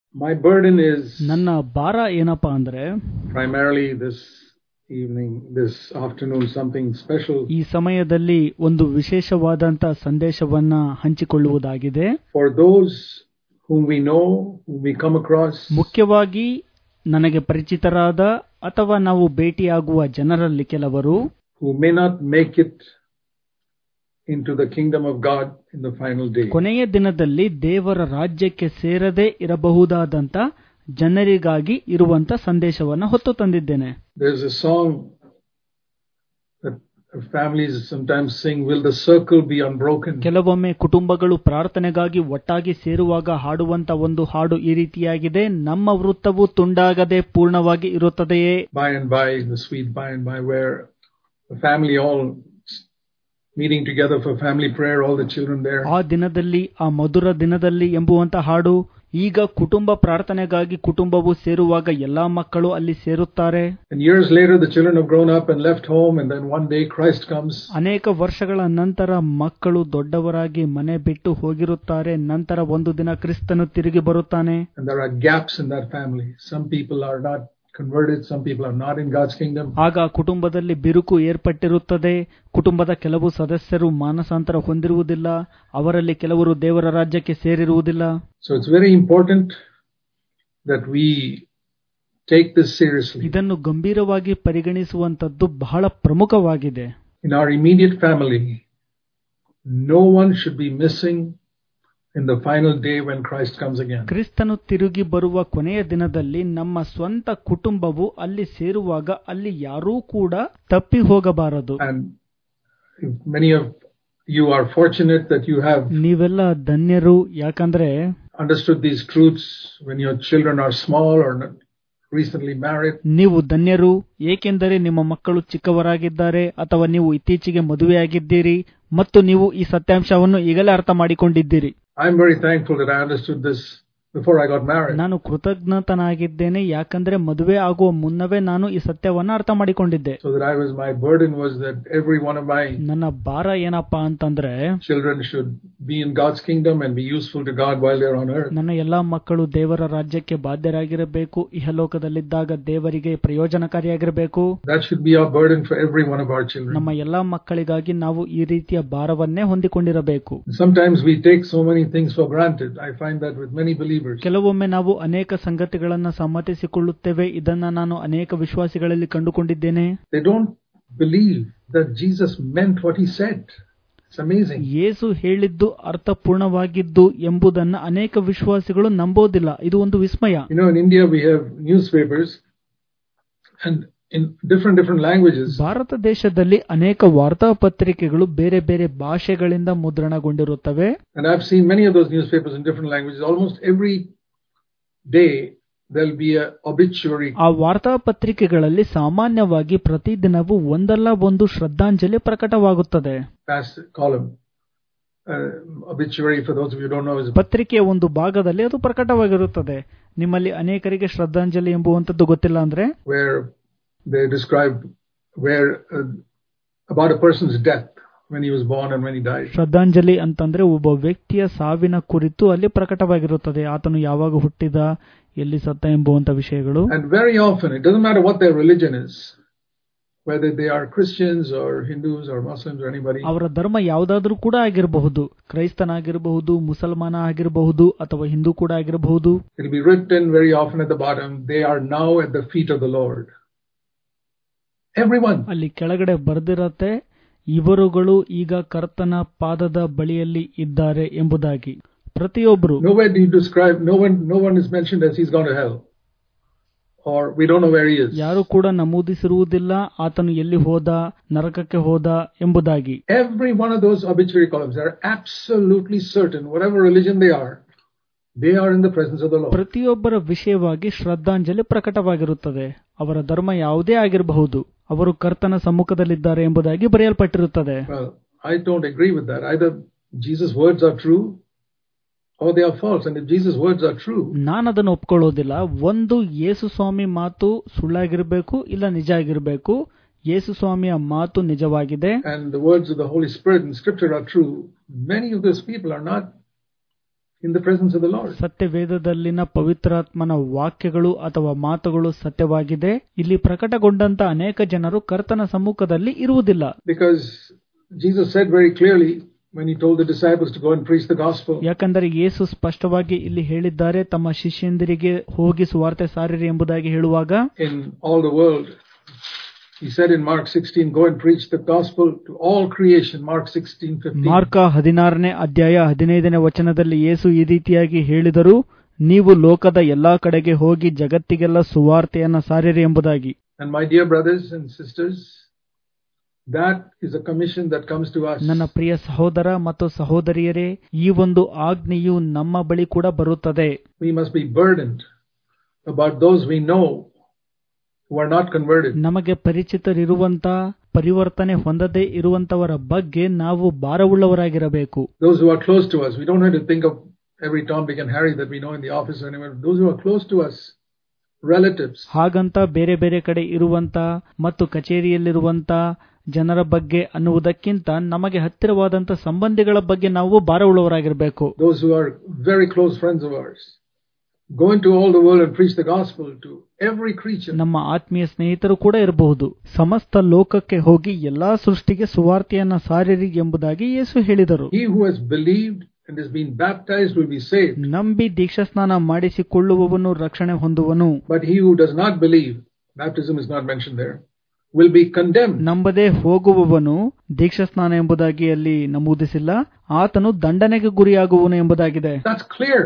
My burden is ನನ್ನ ಭಾರ ಏನಪ್ಪಾ ಅಂದ್ರೆ primarily this evening, this afternoon, something special ಈ ಸಮಯದಲ್ಲಿ ಒಂದು ವಿಶೇಷವಾದಂತ ಸಂದೇಶವನ್ನ ಹಂಚಿಕೊಳ್ಳುವುದಾಗಿದೆ for those whom we know, whom we come across, ಮುಖ್ಯವಾಗಿ ನನಗೆ ಪರಿಚಿತರಾದ ಅಥವಾ ನಾವು ಭೇಟಿಯಾಗುವ ಜನರಲ್ಲಿ ಕೆಲವರು who may not make it into the kingdom of God in the final day. ಕೊನೆಯ ದಿನದಲ್ಲಿ ದೇವರ ರಾಜ್ಯಕ್ಕೆ ಸೇರದೆ ಇರಬಹುದಾದಂತ ಜನರಿಗಾಗಿ ಇರುವಂತ ಸಂದೇಶವನ್ನ ಹೊತ್ತು ತಂದಿದ್ದೇನೆ There's a song that families sometimes sing, Will the circle be unbroken? ಕೆಲವೊಮ್ಮೆ ಕುಟುಂಬಗಳು ಪ್ರಾರ್ಥನೆಗಾಗಿ ಒಟ್ಟಾಗಿ ಸೇರುವಾಗ ಹಾಡುವಂತ ಒಂದು ಹಾಡು ಈ ರೀತಿಯಾಗಿದೆ ನಮ್ಮ ವೃತ್ತವು ತುಂಡಾಗದೆ ಪೂರ್ಣವಾಗಿ ಇರುತ್ತದೆಯೇ By and by, the sweet by and by, where the family all meeting together for family prayer, all the children there. ಆ ದಿನದಲ್ಲಿ ಆ ಮಧುರ ದಿನದಲ್ಲಿ ಎಂಬುವಂತ ಹಾಡು ಈಗ ಕುಟುಂಬ ಪ್ರಾರ್ಥನೆಗಾಗಿ ಕುಟುಂಬವು ಸೇರುವಾಗ ಎಲ್ಲಾ ಮಕ್ಕಳು ಅಲ್ಲಿ ಸೇರುತ್ತಾರೆ And years later, the children have grown up and left home, and then one day Christ comes. ಅನೇಕ ವರ್ಷಗಳ ನಂತರ ಮಕ್ಕಳು ದೊಡ್ಡವರಾಗಿ ಮನೆ ಬಿಟ್ಟು ಹೋಗಿರುತ್ತಾರೆ ನಂತರ ಒಂದು ದಿನ ಕ್ರಿಸ್ತನು ತಿರುಗಿ ಬರುತ್ತಾನೆ And there are gaps in that family. Some people are not converted, some people are not in God's kingdom. ಆಗ ಆ ಕುಟುಂಬದಲ್ಲಿ ಬಿರುಕು ಏರ್ಪಟ್ಟಿರುತ್ತದೆ ಕುಟುಂಬದ ಕೆಲವು ಸದಸ್ಯರು ಮಾನಸಾಂತರ ಹೊಂದಿರುವುದಿಲ್ಲ ಅವರಲ್ಲಿ ಕೆಲವರು ದೇವರ ರಾಜ್ಯಕ್ಕೆ ಸೇರಿರುವುದಿಲ್ಲ So it's very important that we take this seriously. ಇದನ್ನು ಗಂಭೀರವಾಗಿ ಪರಿಗಣಿಸುವಂತದ್ದು ಬಹಳ ಪ್ರಮುಖವಾಗಿದೆ In our immediate family, no one should be missing in the final day when Christ comes again. ಕ್ರಿಸ್ತನು ತಿರುಗಿ ಬರುವ ಕೊನೆಯ ದಿನದಲ್ಲಿ ನಮ್ಮ ಸ್ವಂತ ಕುಟುಂಬವು ಅಲ್ಲಿ ಸೇರುವಾಗ ಅಲ್ಲಿ ಯಾರೂ ಕೂಡ ತಪ್ಪಿ ಹೋಗಬಾರದು And if many of you are fortunate that you have ನೀವೆಲ್ಲ ಧನ್ಯರು ಯಾಕಂದ್ರೆ understood these truths when your children are small or not recently married. ನೀವು ಧನ್ಯರು ಏಕೆಂದರೆ ನಿಮ್ಮ ಮಕ್ಕಳು ಚಿಕ್ಕವರಾಗಿದ್ದಾರೆ ಅಥವಾ ನೀವು ಇತ್ತೀಚೆಗೆ ಮದುವೆಯಾಗಿದ್ದೀರಿ ಮತ್ತು ನೀವು ಈ ಸತ್ಯಾಂಶವನ್ನು ಈಗಲೇ ಅರ್ಥ ಮಾಡಿಕೊಂಡಿದ್ದೀರಿ I'm very thankful that I understood this before I got married. ನಾನು ಕೃತಜ್ಞತನಾಗಿದ್ದೇನೆ ಯಾಕಂದ್ರೆ ಮದುವೆ ಆಗುವ ಮುನ್ನವೇ ನಾನು ಈ ಸತ್ಯವನ್ನ ಅರ್ಥ ಮಾಡಿಕೊಂಡಿದ್ದೆ So that I was, my burden was that every one of my ನನ್ನ ಭಾರ ಏನಪ್ಪಾ ಅಂತಂದ್ರೆ children should be in God's kingdom and be useful to God while they're on earth. ನನ್ನ ಎಲ್ಲಾ ಮಕ್ಕಳು ದೇವರ ರಾಜ್ಯಕ್ಕೆ ಬಾಧ್ಯರಾಗಿರಬೇಕು ಇಹಲೋಕದಲ್ಲಿದ್ದಾಗ ದೇವರಿಗೆ ಪ್ರಯೋಜನಕಾರಿಯಾಗಿರಬೇಕು That should be our burden for every one of our children. ನಮ್ಮ ಎಲ್ಲಾ ಮಕ್ಕಳಿಗಾಗಿ ನಾವು ಈ ರೀತಿಯ ಭಾರವನ್ನೇ ಹೊಂದಿಕೊಂಡಿರಬೇಕು Sometimes we take so many things for granted. I find that with many believers. ಕೆಲವೊಮ್ಮೆ ನಾವು ಅನೇಕ ಸಂಗತಿಗಳನ್ನ ಸಮ್ಮತಿಸಿಕೊಳ್ಳುತ್ತೇವೆ ಇದನ್ನ ನಾನು ಅನೇಕ ವಿಶ್ವಾಸಿಗಳಲ್ಲಿ ಕಂಡುಕೊಂಡಿದ್ದೇನೆ They don't believe that Jesus meant what he said. It's amazing. ಯೇಸು ಹೇಳಿದ್ದು ಅರ್ಥಪೂರ್ಣವಾಗಿದ್ದು ಎಂಬುದನ್ನ ಅನೇಕ ವಿಶ್ವಾಸಿಗಳು ನಂಬೋದಿಲ್ಲ ಇದು ಒಂದು ವಿಸ್ಮಯ You know, in India we have newspapers and in different different languages. Bharat ದೇಶದಲ್ಲಿ ಅನೇಕ ವಾರ್ತಾಪತ್ರಿಕೆಗಳು ಬೇರೆ ಬೇರೆ ಭಾಷೆಗಳಿಂದ ಮುದ್ರಣಗೊಂಡಿರುತ್ತವೆ And I've seen many of those newspapers in different languages. Almost every day there'll be a obituary ಆ ವಾರ್ತಾಪತ್ರಿಕೆಗಳಲ್ಲಿ ಸಾಮಾನ್ಯವಾಗಿ ಪ್ರತಿದಿನವೂ ಒಂದಲ್ಲ ಒಂದು ಶ್ರದ್ಧಾಂಜಲಿ ಪ್ರಕಟವಾಗುತ್ತದೆ past column. Uh, obituary, for those of you who don't know, is ಪತ್ರಿಕೆಯ ಒಂದು ಭಾಗದಲ್ಲಿ ಅದು ಪ್ರಕಟವಾಗಿರುತ್ತದೆ ನಿಮ್ಮಲ್ಲಿ ಅನೇಕರಿಗೆ ಶ್ರದ್ಧಾಂಜಲಿ ಎಂಬುವಂತದ್ದು ಗೊತ್ತಿಲ್ಲ ಅಂದ್ರೆ where they describe where uh, about a person's death when he was born and when he died. ಶ್ರದ್ಧಾಂಜಲಿ ಅಂತಂದ್ರೆ ಒಬ್ಬ ವ್ಯಕ್ತಿಯ ಸಾವಿನ ಕುರಿತು ಅಲ್ಲಿ ಪ್ರಕಟವಾಗಿರುತ್ತದೆ ಆತನು ಯಾವಾಗ ಹುಟ್ಟಿದ ಎಲ್ಲಿ ಸತ್ತ ಎಂಬುವಂತ ವಿಷಯಗಳು And very often, it doesn't matter what their religion is, whether they are Christians or Hindus or Muslims or anybody, ಅವರ ಧರ್ಮ ಯಾವುದಾದ್ರೂ ಕೂಡ ಆಗಿರಬಹುದು ಕ್ರೈಸ್ತನಾಗಿರಬಹುದು ಮುಸಲ್ಮಾನ ಆಗಿರಬಹುದು ಅಥವಾ ಹಿಂದೂ ಕೂಡ ಆಗಿರಬಹುದು it'll be written very often at the bottom, they are now at the feet of the Lord. Everyone. ಅಲ್ಲಿ ಕೆಳಗಡೆ ಬರ್ದಿರತ್ತೆ ಇವರುಗಳು ಈಗ ಕರ್ತನ ಪಾದದ ಬಳಿಯಲ್ಲಿ ಇದ್ದಾರೆ ಎಂಬುದಾಗಿ ಪ್ರತಿಯೊಬ್ಬರು Nowhere do you describe, no one, no one is mentioned as he's gone to hell. Or we don't know where he is. ಯಾರು ಕೂಡ ನಮೂದಿಸಿರುವುದಿಲ್ಲ ಆತನು ಎಲ್ಲಿ ಹೋದ ನರಕಕ್ಕೆ ಹೋದ ಎಂಬುದಾಗಿ Every one of those obituary columns are absolutely certain, whatever religion they are, they are in the presence of the Lord. ಪ್ರತಿಯೊಬ್ಬರ ವಿಷಯವಾಗಿ ಶ್ರದ್ಧಾಂಜಲಿ ಪ್ರಕಟವಾಗಿರುತ್ತದೆ ಅವರ ಧರ್ಮ ಯಾವುದೇ ಆಗಿರಬಹುದು ಅವರು ಕರ್ತನ ಸಮ್ಮುಖದಲ್ಲಿದ್ದಾರೆ ಎಂಬುದಾಗಿ ಬರೆಯಲ್ಪಟ್ಟಿರುತ್ತದೆ Well, I don't agree with that. Either Jesus' words are true or they are false. And if Jesus' words are true, ನಾನು ಅದನ್ನು ಒಪ್ಕೊಳ್ಳೋದಿಲ್ಲ ಒಂದು ಯೇಸು ಸ್ವಾಮಿ ಮಾತು ಸುಳ್ಳಾಗಿರ್ಬೇಕು ಇಲ್ಲ ನಿಜ ಆಗಿರ್ಬೇಕು ಯೇಸು ಸ್ವಾಮಿಯ ಮಾತು ನಿಜವಾಗಿದೆ and the words of the Holy Spirit in Scripture are true, many of those people are not in the presence of the Lord. ಸತ್ಯವೇದದಲ್ಲಿನ ಪವಿತ್ರಾತ್ಮನ ವಾಕ್ಯಗಳು ಅಥವಾ ಮಾತುಗಳು ಸತ್ಯವಾಗಿದೆ ಇಲ್ಲಿ ಪ್ರಕಟಗೊಂಡಂತ ಅನೇಕ ಜನರು ಕರ್ತನ ಸಮ್ಮುಖದಲ್ಲಿ ಇರುವುದಿಲ್ಲ Because Jesus said very clearly when he told the disciples to go and preach the gospel, ಯಾಕಂದರೆ ಯೇಸು ಸ್ಪಷ್ಟವಾಗಿ ಇಲ್ಲಿ ಹೇಳಿದ್ದಾರೆ ತಮ್ಮ ಶಿಷ್ಯಂದಿರಿಗೆ ಹೋಗಿ ಸುವಾರ್ತೆ ಸಾರಿರಿ ಎಂಬುದಾಗಿ ಹೇಳುವಾಗ in all the world. He said in Mark 16, go and preach the gospel to all creation. Mark 16, 15. Mark ಹದಿನಾರನೇ ಅಧ್ಯಾಯ ಹದಿನೈದನೇ ವಚನದಲ್ಲಿ ಯೇಸು ಈ ರೀತಿಯಾಗಿ ಹೇಳಿದರು ನೀವು ಲೋಕದ ಎಲ್ಲಾ ಕಡೆಗೆ ಹೋಗಿ ಜಗತ್ತಿಗೆಲ್ಲ ಸುವಾರ್ತೆಯನ್ನ ಸಾರಿರಿ ಎಂಬುದಾಗಿ And my dear brothers and sisters, that is a commission that comes to us. ನನ್ನ ಪ್ರಿಯ ಸಹೋದರ ಮತ್ತು ಸಹೋದರಿಯರೇ ಈ ಒಂದು ಆಜ್ಞೆಯು ನಮ್ಮ ಬಳಿ ಕೂಡ ಬರುತ್ತದೆ We must be burdened about those we know who are not converted. ನಮಗೆ ಪರಿಚಿತರಿರುವಂತ ಪರಿವರ್ತನೆ ಹೊಂದದೇ ಇರುವಂತವರ ಬಗ್ಗೆ ನಾವು ಭಾರವುಳ್ಳವರಾಗಿರಬೇಕು Those who are close to us. We don't have to think of every Tom, Dick, and Harry that we know in the office or anywhere. Those who are close to us, relatives. ಹಾಗಂತ ಬೇರೆ ಬೇರೆ ಕಡೆ ಇರುವಂತ ಮತ್ತು ಕಚೇರಿಯಲ್ಲಿರುವಂತ ಜನರ ಬಗ್ಗೆ ಅನ್ನುವುದಕ್ಕಿಂತ ನಮಗೆ ಹತ್ತಿರವಾದಂತ ಸಂಬಂಧಿಗಳ ಬಗ್ಗೆ ನಾವು ಭಾರವುಳ್ಳವರಾಗಿರಬೇಕು those who are very close friends of ours. Go into all the world and preach the gospel to every creature. ನಮ್ಮ ಆತ್ಮೀಯ ಸ್ನೇಹಿತರು ಕೂಡ ಇರಬಹುದು ಸಮಸ್ತ ಲೋಕಕ್ಕೆ ಹೋಗಿ ಎಲ್ಲಾ ಸೃಷ್ಟಿಗೆ ಸುವಾರ್ತೆಯನ್ನ ಸಾರಿರಿ ಎಂಬುದಾಗಿ ಯೇಸು ಹೇಳಿದರು He who has believed and has been baptized will be saved, ನಂಬಿ ದೀಕ್ಷಾಸ್ನಾನ ಮಾಡಿಸಿಕೊಳ್ಳುವವನು ರಕ್ಷಣೆ ಹೊಂದುವನು but he who does not believe, baptism is not mentioned there, will be condemned. ನಂಬದೆ ಹೋಗುವವನು ದೀಕ್ಷಾಸ್ನಾನ ಎಂಬುದಾಗಿ ಅಲ್ಲಿ ನಮೂದಿಸಿಲ್ಲ ಆತನು ದಂಡನೆಗೆ ಗುರಿಯಾಗುವನು ಎಂಬುದಾಗಿದೆ That's clear.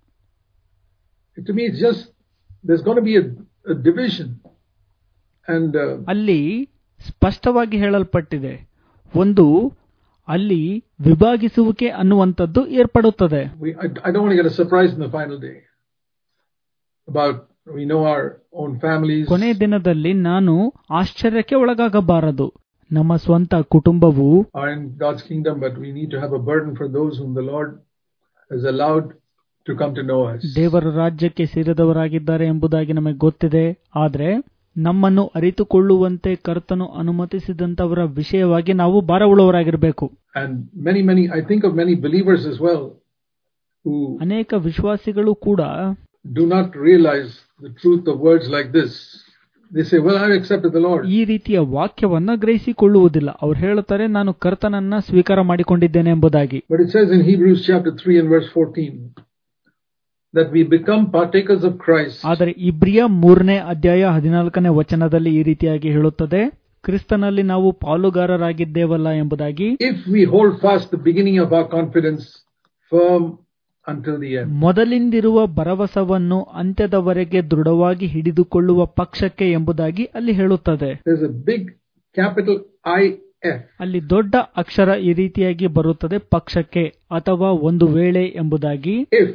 To me, it's just there's going to be a, a division, and uh, ಅಲ್ಲಿ ಸ್ಪಷ್ಟವಾಗಿ ಹೇಳಲ್ಪಟ್ಟಿದೆ ಒಂದು ಅಲ್ಲಿ ವಿಭಾಗಿಸುವಿಕೆ ಅನ್ನುವಂಥದ್ದು ಏರ್ಪಡುತ್ತದೆ we I, I don't want to get a surprise in the final day. About we know our own families. ಕೊನೆ ದಿನದಲ್ಲಿ ನಾನು ಆಶ್ಚರ್ಯಕ್ಕೆ ಒಳಗಾಗಬಾರದು ನಮ್ಮ ಸ್ವಂತ ಕುಟುಂಬವು are in God's kingdom, but we need to have a burden for those whom the Lord has allowed to come to know us. ದೇವರ ರಾಜ್ಯಕ್ಕೆ ಸೇರಿದವರಾಗಿದ್ದಾರೆ ಎಂಬುದಾಗಿ ನಮಗೆ ಗೊತ್ತಿದೆ ಆದರೆ ನಮ್ಮನ್ನು ಅರಿತುಕೊಳ್ಳುವಂತೆ ಕರ್ತನು ಅನುಮತಿಸಿದಂತವರ ವಿಷಯವಾಗಿ ನಾವು ಭಾರವುಳ್ಳವರಾಗಿರಬೇಕು And many, many, I think of many believers as well who ಅನೇಕ ವಿಶ್ವಾಸಿಗಳು ಕೂಡ do not realize the truth of words like this. They say, Well, I've accepted the Lord. ಈ ರೀತಿಯ ವಾಕ್ಯವನ್ನ ಗ್ರಹಿಸಿಕೊಳ್ಳುವುದಿಲ್ಲ ಅವ್ರು ಹೇಳುತ್ತಾರೆ ನಾನು ಕರ್ತನನ್ನ ಸ್ವೀಕಾರ ಮಾಡಿಕೊಂಡಿದ್ದೇನೆ ಎಂಬುದಾಗಿ But it says in Hebrews chapter 3 and verse 14 that we become partakers of Christ ಆದರೆ ಇಬ್ರಿಯ ಮೂರನೇ ಅಧ್ಯಾಯ ಹದಿನಾಲ್ಕನೇ ವಚನದಲ್ಲಿ ಈ ರೀತಿಯಾಗಿ ಹೇಳುತ್ತದೆ ಕ್ರಿಸ್ತನಲ್ಲಿ ನಾವು ಪಾಲುಗಾರರಾಗಿದ್ದೇವಲ್ಲ ಎಂಬುದಾಗಿ if we hold fast the beginning of our confidence firm until the end. ಮೊದಲಿಂದಿರುವ ಭರವಸವನ್ನು ಅಂತ್ಯದವರೆಗೆ ದೃಢವಾಗಿ ಹಿಡಿದುಕೊಳ್ಳುವ ಪಕ್ಷಕ್ಕೆ ಎಂಬುದಾಗಿ ಅಲ್ಲಿ ಹೇಳುತ್ತದೆ There's a big capital IF. ಅಲ್ಲಿ ದೊಡ್ಡ ಅಕ್ಷರ ಈ ರೀತಿಯಾಗಿ ಬರುತ್ತದೆ ಪಕ್ಷಕ್ಕೆ ಅಥವಾ ಒಂದು ವೇಳೆ ಎಂಬುದಾಗಿ If.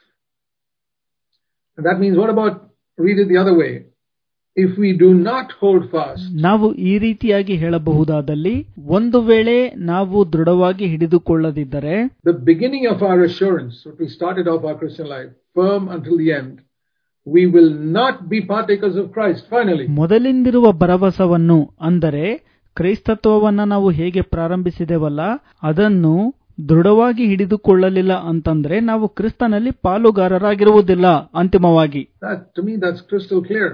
And that means what about, read it the other way. If we do not hold fast, ನಾವು ಈ ರೀತಿಯಾಗಿ ಹೇಳಬಹುದಾದಲ್ಲಿ ಒಂದು ವೇಳೆ ನಾವು ದೃಢವಾಗಿ ಹಿಡಿದುಕೊಳ್ಳದಿದ್ದರೆ the beginning of our assurance, what we started off our Christian life, firm until the end, we will not be partakers of Christ finally. ಮೊದಲಿಂದಿರುವ ಭರವಸವನ್ನು ಅಂದರೆ ಕ್ರೈಸ್ತತ್ವವನ್ನ ನಾವು ಹೇಗೆ ಪ್ರಾರಂಭಿಸಿದೆವಲ್ಲ ಅದನ್ನು ದೃಢವಾಗಿ ಹಿಡಿದುಕೊಳ್ಳಲಿಲ್ಲ ಅಂತಂದ್ರೆ ನಾವು ಕ್ರಿಸ್ತನಲ್ಲಿ ಪಾಲುಗಾರರಾಗಿರುವುದಿಲ್ಲ ಅಂತಿಮವಾಗಿ That, to me, that's crystal clear.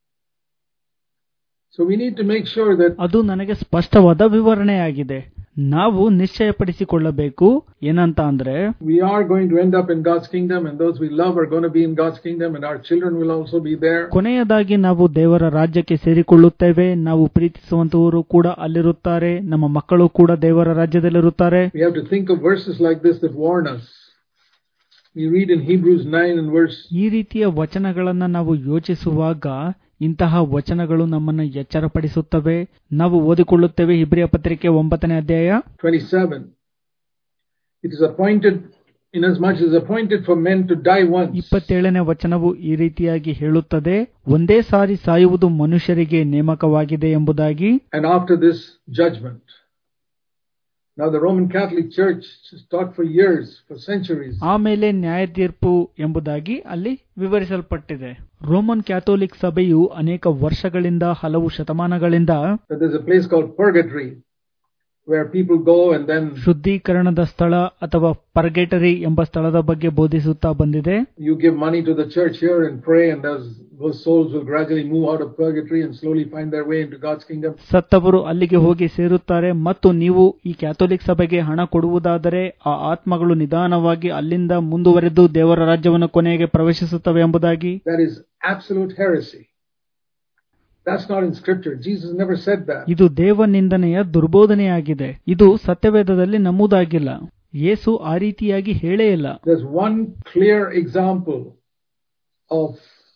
So we need to make sure that ಅದು ನನಗೆ ಸ್ಪಷ್ಟವಾದ ವಿವರಣೆಯಾಗಿದೆ ನಾವು ನಿಶ್ಚಯಪಡಿಸಿಕೊಳ್ಳಬೇಕು ಏನಂತ ಅಂದ್ರೆ we are going to end up in God's kingdom and those we love are going to be in God's kingdom and our children will also be there. ಕೊನೆಯದಾಗಿ ನಾವು ದೇವರ ರಾಜ್ಯಕ್ಕೆ ಸೇರಿಕೊಳ್ಳುತ್ತೇವೆ ನಾವು ಪ್ರೀತಿಸುವಂತವರು ಕೂಡ ಅಲ್ಲಿರುತ್ತಾರೆ ನಮ್ಮ ಮಕ್ಕಳು ಕೂಡ ದೇವರ ರಾಜ್ಯದಲ್ಲಿರುತ್ತಾರೆ We have to think of verses like this that warn us. We read in Hebrews 9 and verse ಈ ರೀತಿಯ ವಚನಗಳನ್ನ ನಾವು ಯೋಚಿಸುವಾಗ ಇಂತಹ ವಚನಗಳು ನಮ್ಮನ್ನು ಎಚ್ಚರಪಡಿಸುತ್ತವೆ ನಾವು ಓದಿಕೊಳ್ಳುತ್ತೇವೆ ಹಿಬ್ರಿಯ ಪತ್ರಿಕೆ ಒಂಬತ್ತನೇ ಅಧ್ಯಾಯ 27. It is appointed, inasmuch as appointed for men to die once, ಇಪ್ಪತ್ತೇಳನೇ ವಚನವು ಈ ರೀತಿಯಾಗಿ ಹೇಳುತ್ತದೆ ಒಂದೇ ಸಾರಿ ಸಾಯುವುದು ಮನುಷ್ಯರಿಗೆ ನೇಮಕವಾಗಿದೆ ಎಂಬುದಾಗಿ and after this judgment. Now the Roman Catholic Church has taught for years, for centuries, ಆಮೇಲೆ ನ್ಯಾಯ ತೀರ್ಪು ಎಂಬುದಾಗಿ ಅಲ್ಲಿ ವಿವರಿಸಲ್ಪಟ್ಟಿದೆ ರೋಮನ್ ಕ್ಯಾಥೋಲಿಕ್ ಸಭೆಯು ಅನೇಕ ವರ್ಷಗಳಿಂದ ಹಲವು ಶತಮಾನಗಳಿಂದ that there's a place called purgatory where people go and then ಶುದ್ಧೀಕರಣದ ಸ್ಥಳ ಅಥವಾ ಪರ್ಗೆಟರಿ ಎಂಬ ಸ್ಥಳದ ಬಗ್ಗೆ ಬೋಧಿಸುತ್ತಾ ಬಂದಿದೆ you give money to the church here and pray and those, those souls will gradually move out of purgatory and slowly find their way into God's kingdom. ಸತ್ತವರು ಅಲ್ಲಿಗೆ ಹೋಗಿ ಸೇರುತ್ತಾರೆ ಮತ್ತು ನೀವು ಈ ಕ್ಯಾಥೋಲಿಕ್ ಸಭೆಗೆ ಹಣ ಕೊಡುವುದಾದರೆ ಆ ಆತ್ಮಗಳು ನಿಧಾನವಾಗಿ ಅಲ್ಲಿಂದ ಮುಂದುವರೆದು ದೇವರ ರಾಜ್ಯವನ್ನು ಕೊನೆಗೆ ಪ್ರವೇಶಿಸುತ್ತವೆ ಎಂಬುದಾಗಿ That is absolute heresy. That's not in scripture. Jesus never said that. ಇದು ದೇವನಿಂದನೆಯ ದುರ್ಬೋಧನೆಯಾಗಿದೆ ಇದು ಸತ್ಯವೇದದಲ್ಲಿ ನಮೂದಾಗಿಲ್ಲ ಯೇಸು ಆ ರೀತಿಯಾಗಿ ಹೇಳೇ ಇಲ್ಲ There's one clear example of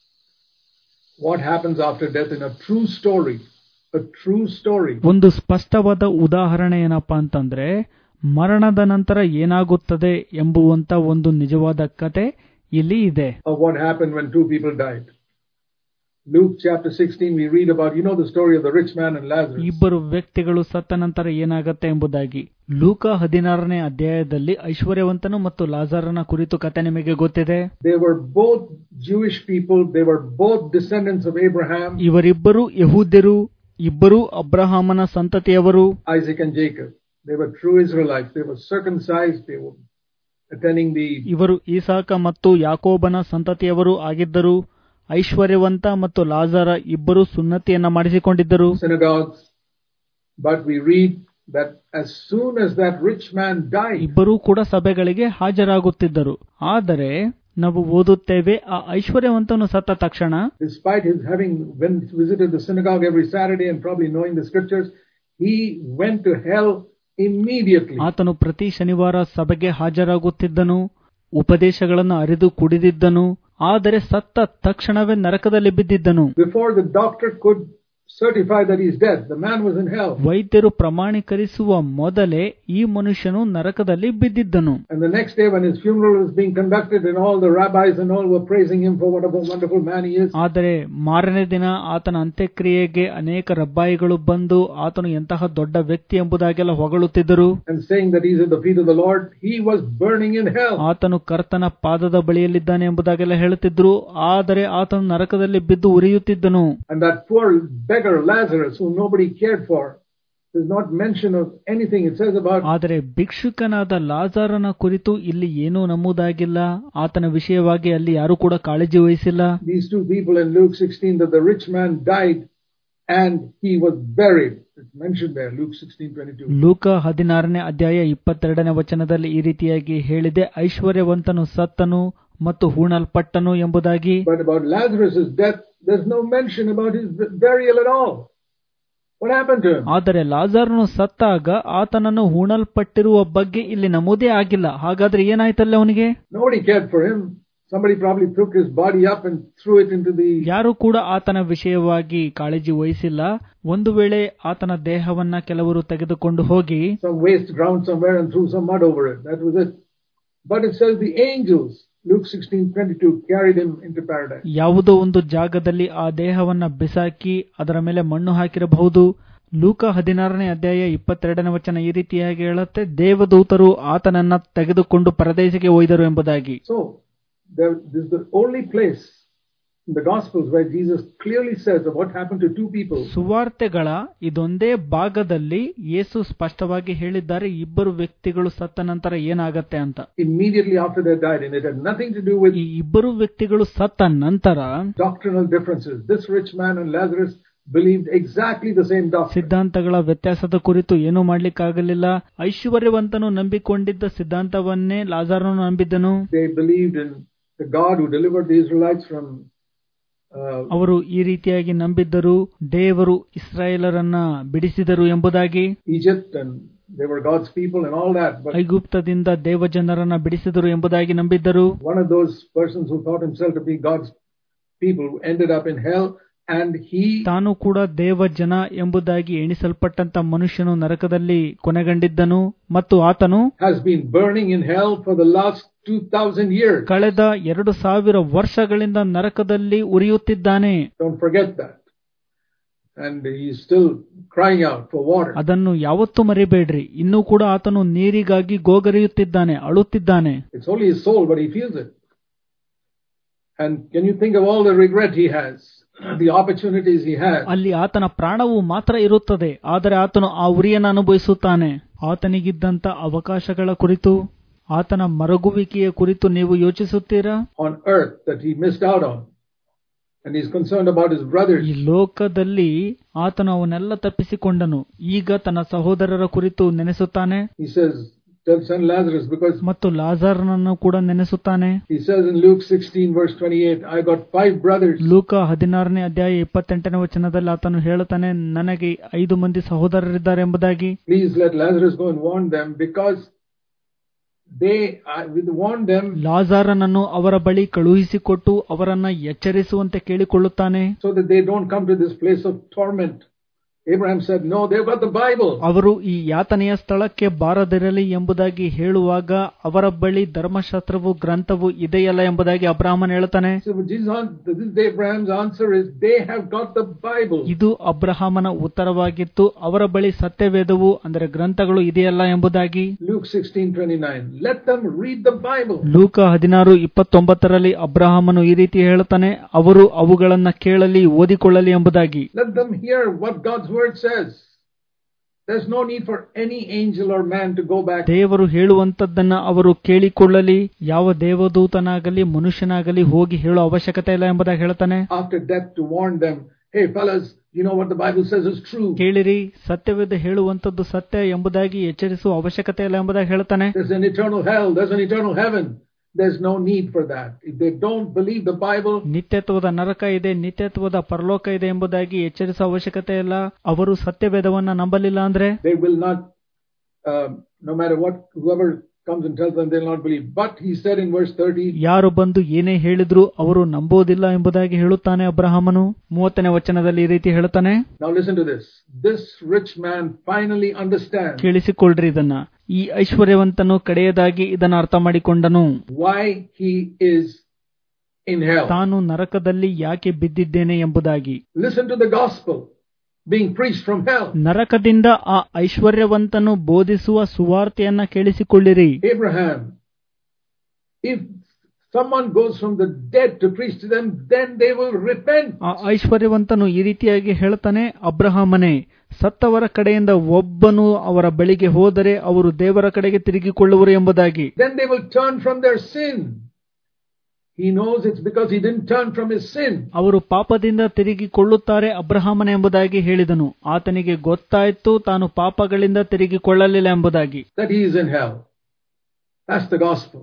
what happens after death in a true story. A true story. ಒಂದು ಸ್ಪಷ್ಟವಾದ ಉದಾಹರಣೆ ಏನಪ್ಪಾ ಅಂತಂದ್ರೆ ಮರಣದ ನಂತರ ಏನಾಗುತ್ತದೆ ಎಂಬುವಂತ ಒಂದು ನಿಜವಾದ ಕತೆ ಇಲ್ಲಿ ಇದೆ of what happened when two people died. Luke chapter 16, we read about, you know, the story of the rich man and Lazarus. ಇಬ್ಬರು ವ್ಯಕ್ತಿಗಳು ಸತ್ತ ನಂತರ ಏನಾಗತ್ತೆ ಎಂಬುದಾಗಿ ಲೂಕ ಹದಿನಾರನೇ ಅಧ್ಯಾಯದಲ್ಲಿ ಐಶ್ವರ್ಯವಂತನು ಮತ್ತು ಲಾಜಾರನ ಕುರಿತು ಕತೆ ನಿಮಗೆ ಗೊತ್ತಿದೆ They were both Jewish people. They were both descendants of Abraham, ಇವರಿಬ್ಬರು ಯಹೂದ್ಯರು ಇಬ್ಬರೂ ಅಬ್ರಹಾಮನ ಸಂತತಿಯವರು Isaac, and Jacob. They were true Israelites. They were circumcised. They were attending the ಇವರು ಈಸಾಕ ಮತ್ತು ಯಾಕೋಬನ ಸಂತತಿಯವರು ಆಗಿದ್ದರು ಐಶ್ವರ್ಯವಂತ ಮತ್ತು ಲಾಜಾರ ಇಬ್ಬರು ಸುನ್ನತಿಯನ್ನ ಮಾಡಿಸಿಕೊಂಡಿದ್ದರು synagogues. But we read that as soon as that rich man died, ಇಬ್ಬರೂ ಕೂಡ ಸಭೆಗಳಿಗೆ ಹಾಜರಾಗುತ್ತಿದ್ದರು ಆದರೆ ನಾವು ಓದುತ್ತೇವೆ ಆ ಐಶ್ವರ್ಯವಂತನು ಸತ್ತ ತಕ್ಷಣ despite his having when visited the synagogue every Saturday and probably knowing the scriptures, he went to hell immediately. ಆತನು ಪ್ರತಿ ಶನಿವಾರ ಸಭೆಗೆ ಹಾಜರಾಗುತ್ತಿದ್ದನು ಉಪದೇಶಗಳನ್ನು ಅರಿದು ಕುಡಿದಿದ್ದನು ಆದರೆ ಸತ್ತ ತಕ್ಷಣವೇ ನರಕದಲ್ಲಿ ಬಿದ್ದಿದ್ದನು Before the doctor could certify that he's dead, the man was in hell. ವೈದ್ಯರು ಪ್ರಮಾಣೀಕರಿಸುವ ಮೊದಲೇ ಈ ಮನುಷ್ಯನು ನರಕದಲ್ಲಿ ಬಿದ್ದಿದ್ದನು And the next day when his funeral was being conducted and all the rabbis and all were praising him for what a wonderful man he is, ಆದರೆ ಮಾರನೇ ದಿನ ಆತನ ಅಂತ್ಯಕ್ರಿಯೆಗೆ ಅನೇಕ ರಬ್ಬಾಯಿಗಳು ಬಂದು ಆತನು ಎಂತಹ ದೊಡ್ಡ ವ್ಯಕ್ತಿ ಎಂಬುದಾಗೆಲ್ಲ ಹೊಗಳುತ್ತಿದ್ದರು and saying that he's at the feet of the Lord, he was burning in hell. ಆತನು ಕರ್ತನ ಪಾದದ ಬಳಿಯಲ್ಲಿದ್ದಾನೆ ಎಂಬುದಾಗೆಲ್ಲ ಹೇಳುತ್ತಿದ್ರು ಆದರೆ ಆತನು ನರಕದಲ್ಲಿ ಬಿದ್ದು ಉರಿಯುತ್ತಿದ್ದನು And that poor beggar Lazarus, whom nobody cared for, there's not mention of anything. It says about ಆದರೆ ಭಿಕ್ಷುಕನಾದ ಲಾಜಾರನ ಕುರಿತು ಇಲ್ಲಿ ಏನೂ ನಮೂದಾಗಿಲ್ಲ ಆತನ ವಿಷಯವಾಗಿ ಅಲ್ಲಿ ಯಾರೂ ಕೂಡ ಕಾಳಜಿ ವಹಿಸಿಲ್ಲ these two people in Luke 16 that the rich man died and he was buried. It's mentioned there, Luke 16 22. ಲೂಕ ಹದಿನಾರನೇ ಅಧ್ಯಾಯ ಇಪ್ಪತ್ತೆರಡನೇ ವಚನದಲ್ಲಿ ಈ ರೀತಿಯಾಗಿ ಹೇಳಿದೆ ಐಶ್ವರ್ಯವಂತನು ಸತ್ತನು ಮತ್ತು ಹೂಣಲ್ಪಟ್ಟನು ಎಂಬುದಾಗಿ But about Lazarus' death, there's no mention about his burial at all. What happened to him? ಆದರೆ ಲಾಜಾರನು ಸತ್ತಾಗ ಆತನನ್ನು ಹೂಣಲ್ಪಟ್ಟಿರುವ ಬಗ್ಗೆ ಇಲ್ಲಿ ನಮೂದೇ ಆಗಿಲ್ಲ ಹಾಗಾದ್ರೆ ಏನಾಯ್ತಲ್ಲ ಅವನಿಗೆ Nobody cared for him. Somebody probably took his body up and threw it into the. ಯಾರು ಕೂಡ ಆತನ ವಿಷಯವಾಗಿ ಕಾಳಜಿ ವಹಿಸಿಲ್ಲ ಒಂದು ವೇಳೆ ಆತನ ದೇಹವನ್ನ ಕೆಲವರು ತೆಗೆದುಕೊಂಡು ಹೋಗಿ some waste ground somewhere and threw some mud over it. That was it. But it says the angels, Luke 16:22, carried him into paradise. ಯಾವುದೋ ಒಂದು ಜಾಗದಲ್ಲಿ ಆ ದೇಹವನ್ನ ಬಿಸಾಕಿ ಅದರ ಮೇಲೆ ಮಣ್ಣು ಹಾಕಿರಬಹುದು ಲೂಕ ಹದಿನಾರನೇ ಅಧ್ಯಾಯ ಇಪ್ಪತ್ತೆರಡನೇ ವಚನ ಈ ರೀತಿಯಾಗಿ ಹೇಳುತ್ತೆ ದೇವದೂತರು ಆತನನ್ನ ತೆಗೆದುಕೊಂಡು ಪರದೇಶಕ್ಕೆ ಒಯ್ದರು ಎಂಬುದಾಗಿ So, there, this is the only place in the Gospels where Jesus clearly says of what happened to two people. ಸುವಾರ್ತೆಗಳ ಇದೊಂದೇ ಭಾಗದಲ್ಲಿ ಯೇಸು ಸ್ಪಷ್ಟವಾಗಿ ಹೇಳಿದ್ದಾರೆ ಇಬ್ಬರು ವ್ಯಕ್ತಿಗಳು ಸತ್ತ ನಂತರ ಏನಾಗತ್ತೆ ಅಂತ Immediately after they died, and it had nothing to do with ಈ ಇಬ್ಬರು ವ್ಯಕ್ತಿಗಳು ಸತ್ತ ನಂತರ doctrinal differences. This rich man and Lazarus believed exactly the same doctrine. ಸಿದ್ಧಾಂತಗಳ ವ್ಯತ್ಯಾಸದ ಕುರಿತು ಏನೂ ಮಾಡ್ಲಿಕ್ಕಾಗಲಿಲ್ಲ ಐಶ್ವರ್ಯವಂತನು ನಂಬಿಕೊಂಡಿದ್ದ ಸಿದ್ಧಾಂತವನ್ನೇ ಲಾಜಾರನು ನಂಬಿದ್ದನು They believed in the God who delivered the Israelites from uh, ಅವರು ಈ ರೀತಿಯಾಗಿ ನಂಬಿದ್ದರು ದೇವರು ಇಸ್ರಾಯೇಲರನ್ನ ಬಿಡಿಸಿದರು ಎಂಬುದಾಗಿ Egypt and they were God's people and all that. But ಐಗುಪ್ತದಿಂದ ದೇವಜನರನ್ನ ಬಿಡಿಸಿದರು ಎಂಬುದಾಗಿ ನಂಬಿದ್ದರು one of those persons who thought himself to be God's people ended up in hell and he ತಾನು ಕೂಡ ದೇವಜನ ಎಂಬುದಾಗಿ ಎಣಿಸಲ್ಪಟ್ಟಂತ ಮನುಷ್ಯನು ನರಕದಲ್ಲಿ ಕೊನೆಗಂಡಿದ್ದನು ಮತ್ತು ಆತನು has been burning in hell for the last 2000 years. ಕಳೆದ ಎರಡು ಸಾವಿರ ವರ್ಷಗಳಿಂದ ನರಕದಲ್ಲಿ ಉರಿಯುತ್ತಿದ್ದಾನೆ Don't forget that. And he's still crying out for water. ಅದನ್ನು ಯಾವತ್ತೂ ಮರಿಬೇಡ್ರಿ ಇನ್ನೂ ಕೂಡ ಆತನು ನೀರಿಗಾಗಿ ಗೋಗರಿಯುತ್ತಿದ್ದಾನೆ ಅಳುತ್ತಿದ್ದಾನೆ It's only his soul, but he feels it. And can you think of all the regret he has? the opportunities he has. ಅಲ್ಲಿ ಆತನ ಪ್ರಾಣವು ಮಾತ್ರ ಇರುತ್ತದೆ ಆದರೆ ಆತನು ಆ ಉರಿಯನ್ನು ಅನುಭವಿಸುತ್ತಾನೆ ಆತನಿಗಿದ್ದಂತ ಅವಕಾಶಗಳ ಕುರಿತು ಆತನ ಮರಗುವಿಕೆಯ ಕುರಿತು ನೀವು ಯೋಚಿಸುತ್ತೀರಾ on earth that he missed out on. And he's concerned about his brothers. ಈ ಲೋಕದಲ್ಲಿ ಆತನು ಅವನ್ನೆಲ್ಲ ತಪ್ಪಿಸಿಕೊಂಡನು ಈಗ ತನ್ನ ಸಹೋದರರ ಕುರಿತು ನೆನೆಸುತ್ತಾನೆ He says, tell Son Lazarus, because ಮತ್ತು ಲಾಜಾರನನ್ನು ಕೂಡ ನೆನೆಸುತ್ತಾನೆ he says in Luke 16, verse 28, I got five brothers. ಲೂಕ ಹದಿನಾರನೇ ಅಧ್ಯಾಯ ಇಪ್ಪತ್ತೆಂಟನೇ ವಚನದಲ್ಲಿ ಆತನು ಹೇಳುತ್ತಾನೆ ನನಗೆ ಐದು ಮಂದಿ ಸಹೋದರರಿದ್ದಾರೆ ಎಂಬುದಾಗಿ Please let Lazarus go and warn them, because they, I will warn them ಲಾಜಾರನನ್ನು ಅವರ ಬಳಿ ಕಳುಹಿಸಿಕೊಟ್ಟು ಅವರನ್ನ ಎಚ್ಚರಿಸುವಂತೆ ಕೇಳಿಕೊಳ್ಳುತ್ತಾನೆ so that they don't come to this place of torment. Abraham said, No, they've got the Bible. ಅವರು ಈ ಯಾತನೆಯ ಸ್ಥಳಕ್ಕೆ ಬಾರದಿರಲಿ ಎಂಬುದಾಗಿ ಹೇಳುವಾಗ ಅವರ ಬಳಿ ಧರ್ಮಶಾಸ್ತ್ರವು ಗ್ರಂಥವು ಇದೆಯಲ್ಲ ಎಂಬುದಾಗಿ ಅಬ್ರಾಹ್ಮನ್ ಹೇಳ್ತಾನೆ So Jesus, this is Abraham's answer is they have got the Bible. ಇದು ಅಬ್ರಹಾಮನ ಉತ್ತರವಾಗಿತ್ತು ಅವರ ಬಳಿ ಸತ್ಯವೇದವು ಅಂದರೆ ಗ್ರಂಥಗಳು ಇದೆಯಲ್ಲ ಎಂಬುದಾಗಿ Luke 16:29. Let them read the Bible. ಲೂಕ ಹದಿನಾರು ಇಪ್ಪತ್ತೊಂಬತ್ತರಲ್ಲಿ ಅಬ್ರಹಾಮನು ಈ ರೀತಿ ಹೇಳುತ್ತಾನೆ ಅವರು ಅವುಗಳನ್ನ ಕೇಳಲಿ ಓದಿಕೊಳ್ಳಲಿ ಎಂಬುದಾಗಿ Let them hear what God's word says. There's no need for any angel or man to go back. ದೇವರು ಹೇಳುವಂತದ್ದನ್ನ ಅವರು ಕೇಳಿಕೊಳ್ಳಲಿ ಯಾವ ದೇವದೂತನಾಗಲಿ ಮನುಷ್ಯನಾಗಲಿ ಹೋಗಿ ಹೇಳೋ ಅವಶ್ಯಕತೆ ಇಲ್ಲ ಎಂಬುದಾಗಿ ಹೇಳ್ತಾನೆ after death to warn them, hey fellas, you know what the Bible says is true. ಕೇಳಿರಿ ಸತ್ಯವೇದ ಹೇಳುವಂತದ್ದು ಸತ್ಯ ಎಂಬುದಾಗಿ ಎಚ್ಚರಿಸುವ ಅವಶ್ಯಕತೆ ಇಲ್ಲ ಎಂಬುದಾಗಿ ಹೇಳ್ತಾನೆ There's an eternal hell, there's an eternal heaven. There's no need for that. If they don't believe the Bible, ನಿತ್ಯತ್ವದ ನರಕ ಇದೆ ನಿತ್ಯತ್ವದ ಪರಲೋಕ ಇದೆ ಎಂಬುದಾಗಿ ಎಚ್ಚರಿಸುವ ಅವಶ್ಯಕತೆ ಇಲ್ಲ ಅವರು ಸತ್ಯವೇದವನ್ನ ನಂಬಲಿಲ್ಲ ಅಂದ್ರೆ they will not, uh, no matter what, whoever comes and tells them, they'll not believe. But he said in verse 30, ಯಾರು ಬಂದು ಏನೇ ಹೇಳಿದ್ರು ಅವರು ನಂಬೋದಿಲ್ಲ ಎಂಬುದಾಗಿ ಹೇಳುತ್ತಾನೆ ಅಬ್ರಹಾಮನು ಮೂವತ್ತನೇ ವಚನದಲ್ಲಿ ಈ ರೀತಿ ಹೇಳುತ್ತಾನೆ now listen to this. This rich man finally understands ಕೇಳಿಸಿಕೊಳ್ಳ್ರಿ ಇದನ್ನ ಈ ಐಶ್ವರ್ಯವಂತನು ಕಡೆಯದಾಗಿ ಇದನ್ನ ಅರ್ಥ ಮಾಡಿಕೊಂಡನು why he is in hell. ತಾನು ನರಕದಲ್ಲಿ ಯಾಕೆ ಬಿದ್ದಿದ್ದೇನೆ ಎಂಬುದಾಗಿ Listen to the gospel being preached from hell. ನರಕದಿಂದ ಆ ಐಶ್ವರ್ಯವಂತನು ಬೋಧಿಸುವ ಸುವಾರ್ತೆಯನ್ನ ಕೇಳಿಸಿಕೊಳ್ಳಿರಿ Abraham, if someone goes from the dead to preach to them, then they will repent. ಆ ಐಶ್ವರ್ಯವಂತನು ಈ ರೀತಿಯಾಗಿ ಹೇಳ್ತಾನೆ ಅಬ್ರಹಾಮನೇ ಸತ್ತವರ ಕಡೆಯಿಂದ ಒಬ್ಬನು ಅವರ ಬಳಿಗೆ ಹೋದರೆ ಅವರು ದೇವರ ಕಡೆಗೆ ತಿರುಗಿಕೊಳ್ಳುವರು ಎಂಬುದಾಗಿ Then they will turn from their sin. He knows it's because he didn't turn from his sin. ಅವರು ಪಾಪದಿಂದ ತಿರುಗಿಕೊಳ್ಳುತ್ತಾರೆ ಅಬ್ರಹಾಮನ ಎಂಬುದಾಗಿ ಹೇಳಿದನು ಆತನಿಗೆ ಗೊತ್ತಾಯ್ತು ತಾನು ಪಾಪಗಳಿಂದ ತಿರುಗಿಕೊಳ್ಳಲಿಲ್ಲ ಎಂಬುದಾಗಿ that he is in hell. That's the gospel.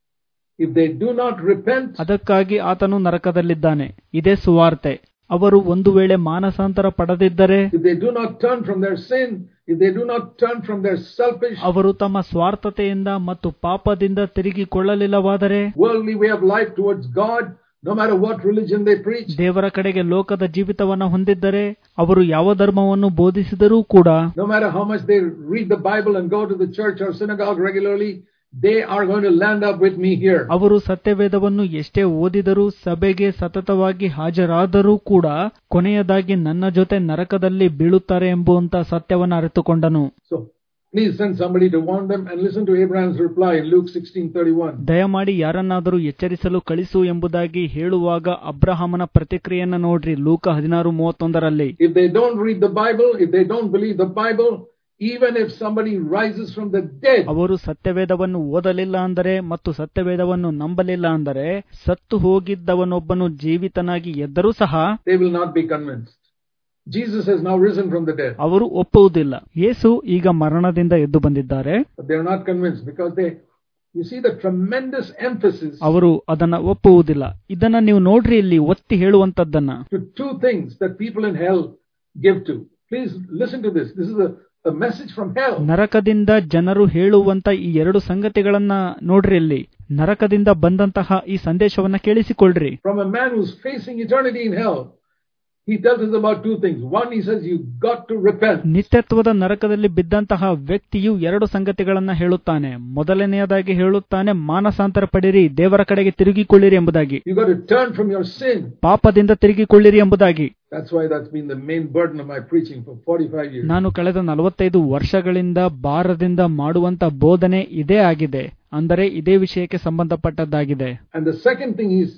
If they do not repent, ಅದಕ್ಕಾಗಿ ಆತನು ನರಕದಲ್ಲಿದ್ದಾನೆ ಇದೇ ಸುವಾರ್ತೆ ಅವರು ಒಂದು ವೇಳೆ ಮಾನಸಾಂತರ ಪಡೆದಿದ್ದರೆ if they do not turn from their sin, if they do not turn from their selfish, ಅವರು ತಮ್ಮ ಸ್ವಾರ್ಥತೆಯಿಂದ ಮತ್ತು ಪಾಪದಿಂದ ತಿರುಗಿಕೊಳ್ಳಲಿಲ್ಲವಾದರೆ worldly way of life towards God, no matter what religion they preach, ದೇವರ ಕಡೆಗೆ ಲೋಕದ ಜೀವಿತವನ್ನ ಹೊಂದಿದ್ದರೆ ಅವರು ಯಾವ ಧರ್ಮವನ್ನು ಬೋಧಿಸಿದರೂ ಕೂಡ no matter how much they read the Bible and go to the church or synagogue regularly, they are going to land up with me here. ಅವರು ಸತ್ಯವೇದವನ್ನು ಎಷ್ಟೇ ಓದಿದರೂ ಸಭೆಗೆ ಸತತವಾಗಿ ಹಾಜರಾದರೂ ಕೂಡ ಕೊನೆಯದಾಗಿ ನನ್ನ ಜೊತೆ ನರಕದಲ್ಲಿ ಬೀಳುತ್ತಾರೆ ಎಂಬುವಂತ ಸತ್ಯವನ್ನು ಅರಿತುಕೊಂಡನು So, please send somebody to warn them and listen to Abraham's reply in Luke 16:31. ದಯಮಾಡಿ ಯಾರನ್ನಾದರೂ ಎಚ್ಚರಿಸಲು ಕಳಿಸು ಎಂಬುದಾಗಿ ಹೇಳುವಾಗ ಅಬ್ರಹಾಮನ ಪ್ರತಿಕ್ರಿಯೆಯನ್ನ ನೋಡ್ರಿ ಲೂಕ ಹದಿನಾರು ಮೂವತ್ತೊಂದರಲ್ಲಿ If they don't read the Bible, if they don't believe the Bible, even if somebody rises from the dead, ಅವರು ಸತ್ಯವೇದವನ್ನು ಓದಲಿಲ್ಲ ಅಂದರೆ ಮತ್ತು ಸತ್ಯವೇದವನ್ನು ನಂಬಲಿಲ್ಲ ಅಂದರೆ ಸತ್ತು ಹೋಗಿದ್ದವನೊಬ್ಬನು ಜೀವಿತನಾಗಿ ಎದ್ದರೂ ಸಹ they will not be convinced. Jesus has now risen from the dead, ಅವರು ಒಪ್ಪುವುದಿಲ್ಲ ಯೇಸು ಈಗ ಮರಣದಿಂದ ಎದ್ದು ಬಂದಿದ್ದಾರೆ but they are not convinced because they, you see the tremendous emphasis ಅವರು ಅದನ್ನ ಒಪ್ಪುವುದಿಲ್ಲ ಇದನ್ನ ನೀವು ನೋಡ್ರಿ ಇಲ್ಲಿ ಒತ್ತಿ ಹೇಳುವಂತದ್ದನ್ನ to two things that people in hell give to. Please listen to this. This is a, a message from hell. ನರಕದಿಂದ ಜನರು ಹೇಳುವಂತ ಈ ಎರಡು ಸಂಗತಿಗಳನ್ನ ನೋಡ್ರಿ ಇಲ್ಲಿ ನರಕದಿಂದ ಬಂದಂತಹ ಈ ಸಂದೇಶವನ್ನ ಕೇಳಿಸಿಕೊಳ್ಳ್ರಿ From a man who's facing eternity in hell, he tells us about two things. One, he says, You've got to repent. ನಿತ್ಯತ್ವದ ನರಕದಲ್ಲಿ ಬಿದ್ದಂತಹ ವ್ಯಕ್ತಿಯು ಎರಡು ಸಂಗತಿಗಳನ್ನ ಹೇಳುತ್ತಾನೆ ಮೊದಲನೆಯದಾಗಿ ಹೇಳುತ್ತಾನೆ ಮಾನಸಾಂತರ ಪಡಿರಿ ದೇವರ ಕಡೆಗೆ ತಿರುಗಿಕೊಳ್ಳಿರಿ ಎಂಬುದಾಗಿ You've got to turn from your sin. ಪಾಪದಿಂದ ತಿರುಗಿಕೊಳ್ಳಿರಿ ಎಂಬುದಾಗಿ That's why that's been the main burden of my preaching for 45 years. ನಾನು ಕಳೆದ ನಲವತ್ತೈದು ವರ್ಷಗಳಿಂದ ಭಾರದಿಂದ ಮಾಡುವಂತ ಬೋಧನೆ ಇದೇ ಆಗಿದೆ ಅಂದರೆ ಇದೇ ವಿಷಯಕ್ಕೆ ಸಂಬಂಧಪಟ್ಟದ್ದಾಗಿದೆ And the second thing is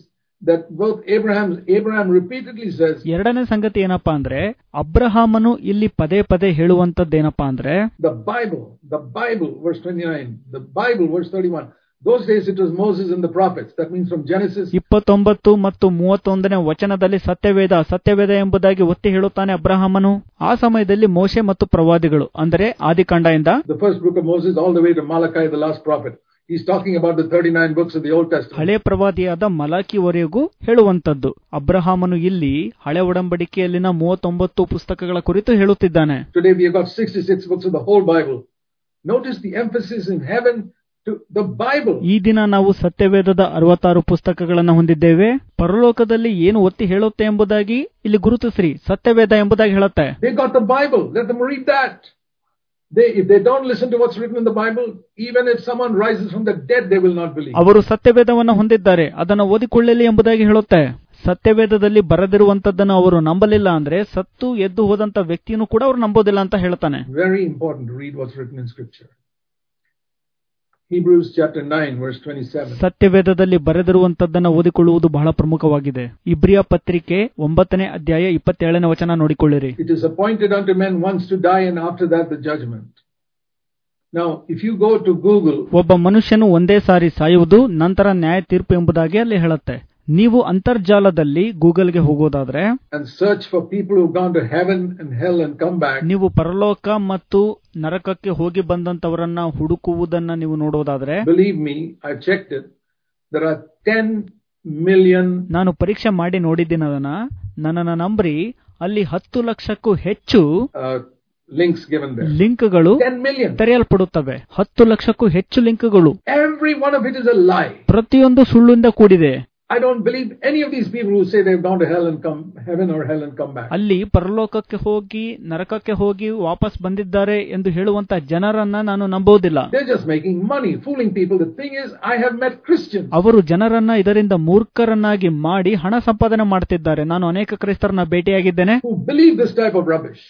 that both Abraham, Abraham repeatedly says, ಎರಡನೇ ಸಂಗತಿ ಏನಪ್ಪಾ ಅಂದ್ರೆ ಅಬ್ರಹಾಮನು ಇಲ್ಲಿ ಪದೇ ಪದೇ ಹೇಳುವಂತದ್ದೇನಪ್ಪಾ ಅಂದ್ರೆ the Bible, the Bible, verse 29, the Bible, verse 31. Those days it was Moses and the prophets. That means from Genesis ಇಪ್ಪತ್ತೊಂಬತ್ತು ಮತ್ತು ಮೂವತ್ತೊಂದನೇ ವಚನದಲ್ಲಿ ಸತ್ಯವೇದ ಸತ್ಯವೇದ ಎಂಬುದಾಗಿ ಒತ್ತಿ ಹೇಳುತ್ತಾನೆ ಅಬ್ರಹಾಮನು ಆ ಸಮಯದಲ್ಲಿ ಮೋಶೆ ಮತ್ತು ಪ್ರವಾದಿಗಳು ಅಂದರೆ ಆದಿಕಾಂಡದಿಂದ the first book of Moses all the way to Malachi, the last prophet. He's talking about the 39 books of the Old Testament. ಹಳೆ ಪ್ರವಾದಿಯಾದ ಮಲಾಕಿವರೆಗೂ ಹೇಳುವಂತದ್ದು ಅಬ್ರಹಾಮನು ಇಲ್ಲಿ ಹಳೆ ಒಡಂಬಡಿಕೆಯಲ್ಲಿನ ಮೂವತ್ತೊಂಬತ್ತು ಪುಸ್ತಕಗಳ ಕುರಿತು ಹೇಳುತ್ತಿದ್ದಾನೆ Today we have got 66 books of the whole Bible. Notice the emphasis in heaven to the Bible. ಈ ದಿನ ನಾವು ಸತ್ಯವೇದದ ಅರವತ್ತಾರು ಪುಸ್ತಕಗಳನ್ನು ಹೊಂದಿದ್ದೇವೆ ಪರಲೋಕದಲ್ಲಿ ಏನು ಒತ್ತಿ ಹೇಳುತ್ತೆ ಎಂಬುದಾಗಿ ಇಲ್ಲಿ ಗುರುತಿಸ್ರಿ ಸತ್ಯವೇದ ಎಂಬುದಾಗಿ ಹೇಳುತ್ತೆ They got the Bible. Let them read that. They, if they don't listen to what's written in the Bible, even if someone rises from the dead, they will not believe. ಅವರು ಸತ್ಯವೇದವನ್ನು ಹೊಂದಿದ್ದಾರೆ ಅದನ್ನು ಓದಿಕೊಳ್ಳಲಿ ಎಂಬುದಾಗಿ ಹೇಳುತ್ತೆ ಸತ್ಯವೇದದಲ್ಲಿ ಬರೆದಿರುವಂತದ್ದನ್ನು ಅವರು ನಂಬಲಿಲ್ಲ ಅಂದ್ರೆ ಸತ್ತು ಎದ್ದು ಹೋದಂತ ವ್ಯಕ್ತಿಯನ್ನು ಕೂಡ ಅವರು ನಂಬೋದಿಲ್ಲ ಅಂತ ಹೇಳ್ತಾನೆ Very important to read what's written in Scripture. Hebrews chapter 9, verse 27. ಸತ್ಯವೇದದಲ್ಲಿ ಬರೆದಿರುವಂತದ್ದನ್ನು ಓದಿಕೊಳ್ಳುವುದು ಬಹಳ ಪ್ರಮುಖವಾಗಿದೆ ಇಬ್ರಿಯ ಪತ್ರಿಕೆ ಒಂಬತ್ತನೇ ಅಧ್ಯಾಯ ಇಪ್ಪತ್ತೇಳನೇ ವಚನ ನೋಡಿಕೊಳ್ಳಿರಿ It is appointed unto men once to die, and after that the judgment. Now, if you go to Google, ಒಬ್ಬ ಮನುಷ್ಯನು ಒಂದೇ ಸಾರಿ ಸಾಯುವುದು ನಂತರ ನ್ಯಾಯ ತೀರ್ಪು ಎಂಬುದಾಗಿ ಅಲ್ಲಿ ಹೇಳುತ್ತೆ ನೀವು ಅಂತರ್ಜಾಲದಲ್ಲಿ ಗೂಗಲ್ಗೆ ಹೋಗೋದಾದ್ರೆ and search for people who've gone to heaven and hell and come back, ನೀವು ಪರಲೋಕ ಮತ್ತು ನರಕಕ್ಕೆ ಹೋಗಿ ಬಂದಂತವರನ್ನ ಹುಡುಕುವುದನ್ನ ನೀವು ನೋಡೋದಾದ್ರೆ believe me, I've checked it. There are 10 million ನಾನು ಪರೀಕ್ಷೆ ಮಾಡಿ ನೋಡಿದ್ದೀನಿ ಅದನ್ನ ನನ್ನನ್ನ ನಂಬ್ರಿ ಅಲ್ಲಿ ಹತ್ತು ಲಕ್ಷಕ್ಕೂ ಹೆಚ್ಚು uh, links given there. ಲಿಂಕ್ಗಳು 10 million. ತೆರೆಯಲ್ಪಡುತ್ತವೆ ಹತ್ತು ಲಕ್ಷಕ್ಕೂ ಹೆಚ್ಚು ಲಿಂಕ್ಗಳು Every one of it is a lie. ಪ್ರತಿಯೊಂದು ಸುಳ್ಳಿಂದ ಕೂಡಿದೆ I don't believe any of these people who say they've gone to hell and come, heaven or hell and come back. ಅಲ್ಲಿ ಪರಲೋಕಕ್ಕೆ ಹೋಗಿ ನರಕಕ್ಕೆ ಹೋಗಿ ವಾಪಸ್ ಬಂದಿದ್ದಾರೆ ಎಂದು ಹೇಳುವಂತ ಜನರನ್ನ ನಾನು ನಂಬೋದಿಲ್ಲ They're just making money, fooling people. The thing is, I have met Christians ಅವರು ಜನರನ್ನ ಇದರಿಂದ ಮೂರ್ಖರನ್ನಾಗಿ ಮಾಡಿ ಹಣ ಸಂಪಾದನೆ ಮಾಡ್ತಿದ್ದಾರೆ ನಾನು ಅನೇಕ ಕ್ರೈಸ್ತರನ್ನ ಭೇಟಿಯಾಗಿದ್ದೇನೆ who believe this type of rubbish.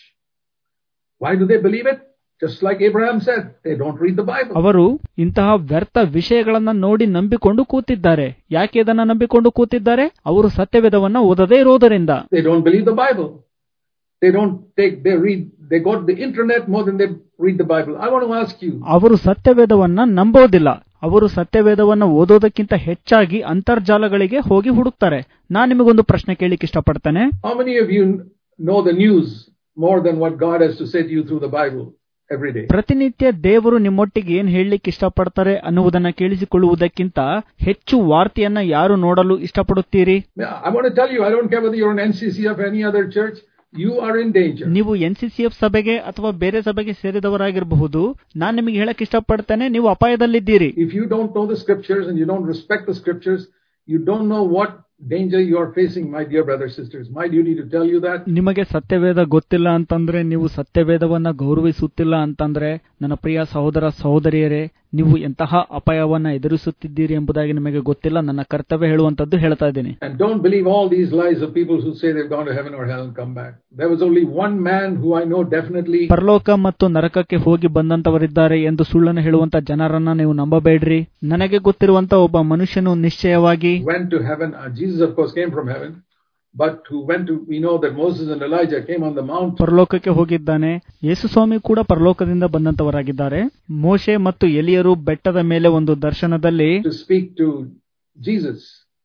Why do they believe it? Just like Abraham said, they don't read the Bible. ಅವರು ಇಂತಹ ವ್ಯರ್ಥ ವಿಷಯಗಳನ್ನ ನೋಡಿ ನಂಬಿಕೊಂಡು ಕೂತಿದ್ದಾರೆ ಯಾಕೆ ಇದನ್ನ ನಂಬಿಕೊಂಡು ಕೂತಿದ್ದಾರೆ ಅವರು ಸತ್ಯವೇದವನ್ನ ಓದದೇ ಇರೋದರಿಂದ They don't believe the Bible. They don't take, they read, they go to the internet more than they read the Bible. I want to ask you, ಅವರು ಸತ್ಯವೇದವನ್ನ ನಂಬೋದಿಲ್ಲ ಅವರು ಸತ್ಯವೇದವನ್ನ ಓದೋದಕ್ಕಿಂತ ಹೆಚ್ಚಾಗಿ ಅಂತರ್ಜಾಲಗಳಿಗೆ ಹೋಗಿ ಹುಡುಕ್ತಾರೆ ನಾನ್ ನಿಮಗೊಂದು ಪ್ರಶ್ನೆ ಕೇಳಿಕ್ ಇಷ್ಟಪಡ್ತೇನೆ how many of you know the news more than what God has to say to you through the Bible every day? ಪ್ರತಿನಿತ್ಯ ದೇವರು ನಿಮ್ಮೊಟ್ಟಿಗೆ ಏನ್ ಹೇಳಲಿಕ್ಕೆ ಇಷ್ಟಪಡ್ತಾರೆ ಅನ್ನುವುದನ್ನ ಕೇಳಿಸಿಕೊಳ್ಳುವುದಕ್ಕಿಂತ ಹೆಚ್ಚು ವಾರ್ತೆಯನ್ನ ಯಾರು ನೋಡಲು ಇಷ್ಟಪಡುತ್ತೀರಿ I want to tell you, I don't care whether you're an NCC of any other church, you are in danger. ನೀವು ಎನ್ ಸಿ ಸಿ ಎಫ್ ಸಭೆಗೆ ಅಥವಾ ಬೇರೆ ಸಭೆಗೆ ಸೇರಿದವರಾಗಿರಬಹುದು ನಾನ್ ನಿಮಗೆ ಹೇಳಕ್ ಇಷ್ಟಪಡ್ತೇನೆ ನೀವು ಅಪಾಯದಲ್ಲಿದ್ದೀರಿ If you don't know the scriptures and you don't respect the scriptures, you don't know what danger you are facing, my dear brothers, sisters. My duty to tell you that. ನಿಮಗೆ ಸತ್ಯವೇದ ಗೊತ್ತಿಲ್ಲ ಅಂತಂದ್ರೆ ನೀವು ಸತ್ಯವೇದವನ್ನ ಗೌರವಿಸುತ್ತಿಲ್ಲ ಅಂತಂದ್ರೆ ನನ್ನ ಪ್ರಿಯ ಸಹೋದರ ಸಹೋದರಿಯರೇ ನೀವು ಎಂತಹ ಅಪಾಯವನ್ನ ಎದುರಿಸುತ್ತಿದ್ದೀರಿ ಎಂಬುದಾಗಿ ನಿಮಗೆ ಗೊತ್ತಿಲ್ಲ ನನ್ನ ಕರ್ತವ್ಯ ಹೇಳುವಂತದ್ದು ಹೇಳ್ತಾ ಇದ್ದೀನಿ And don't believe all these lies of people who say they've gone to heaven or hell and come back. There was only one man who I know definitely ಪರಲೋಕ ಮತ್ತು ನರಕಕ್ಕೆ ಹೋಗಿ ಬಂದಂತವರಿದ್ದಾರೆ ಎಂದು ಸುಳ್ಳನ್ನು ಹೇಳುವಂತ ಜನರನ್ನ ನೀವು ನಂಬಬೇಡ್ರಿ ನನಗೆ ಗೊತ್ತಿರುವಂತ ಒಬ್ಬ ಮನುಷ್ಯನು ನಿಶ್ಚಯವಾಗಿ went to heaven. Uh, Jesus, of course, came from heaven, but who went to, we know that Moses and Elijah came on the mount ಪರಲೋಕಕ್ಕೆ ಹೋಗಿದ್ದಾನೆ ಯೇಸು ಸ್ವಾಮಿ ಕೂಡ ಪರಲೋಕದಿಂದ ಬಂದಂತವರಾಗಿದ್ದಾರೆ ಮೋಶೆ ಮತ್ತು ಎಲಿಯರು ಬೆಟ್ಟದ ಮೇಲೆ ಒಂದು ದರ್ಶನದಲ್ಲಿ to speak to Jesus.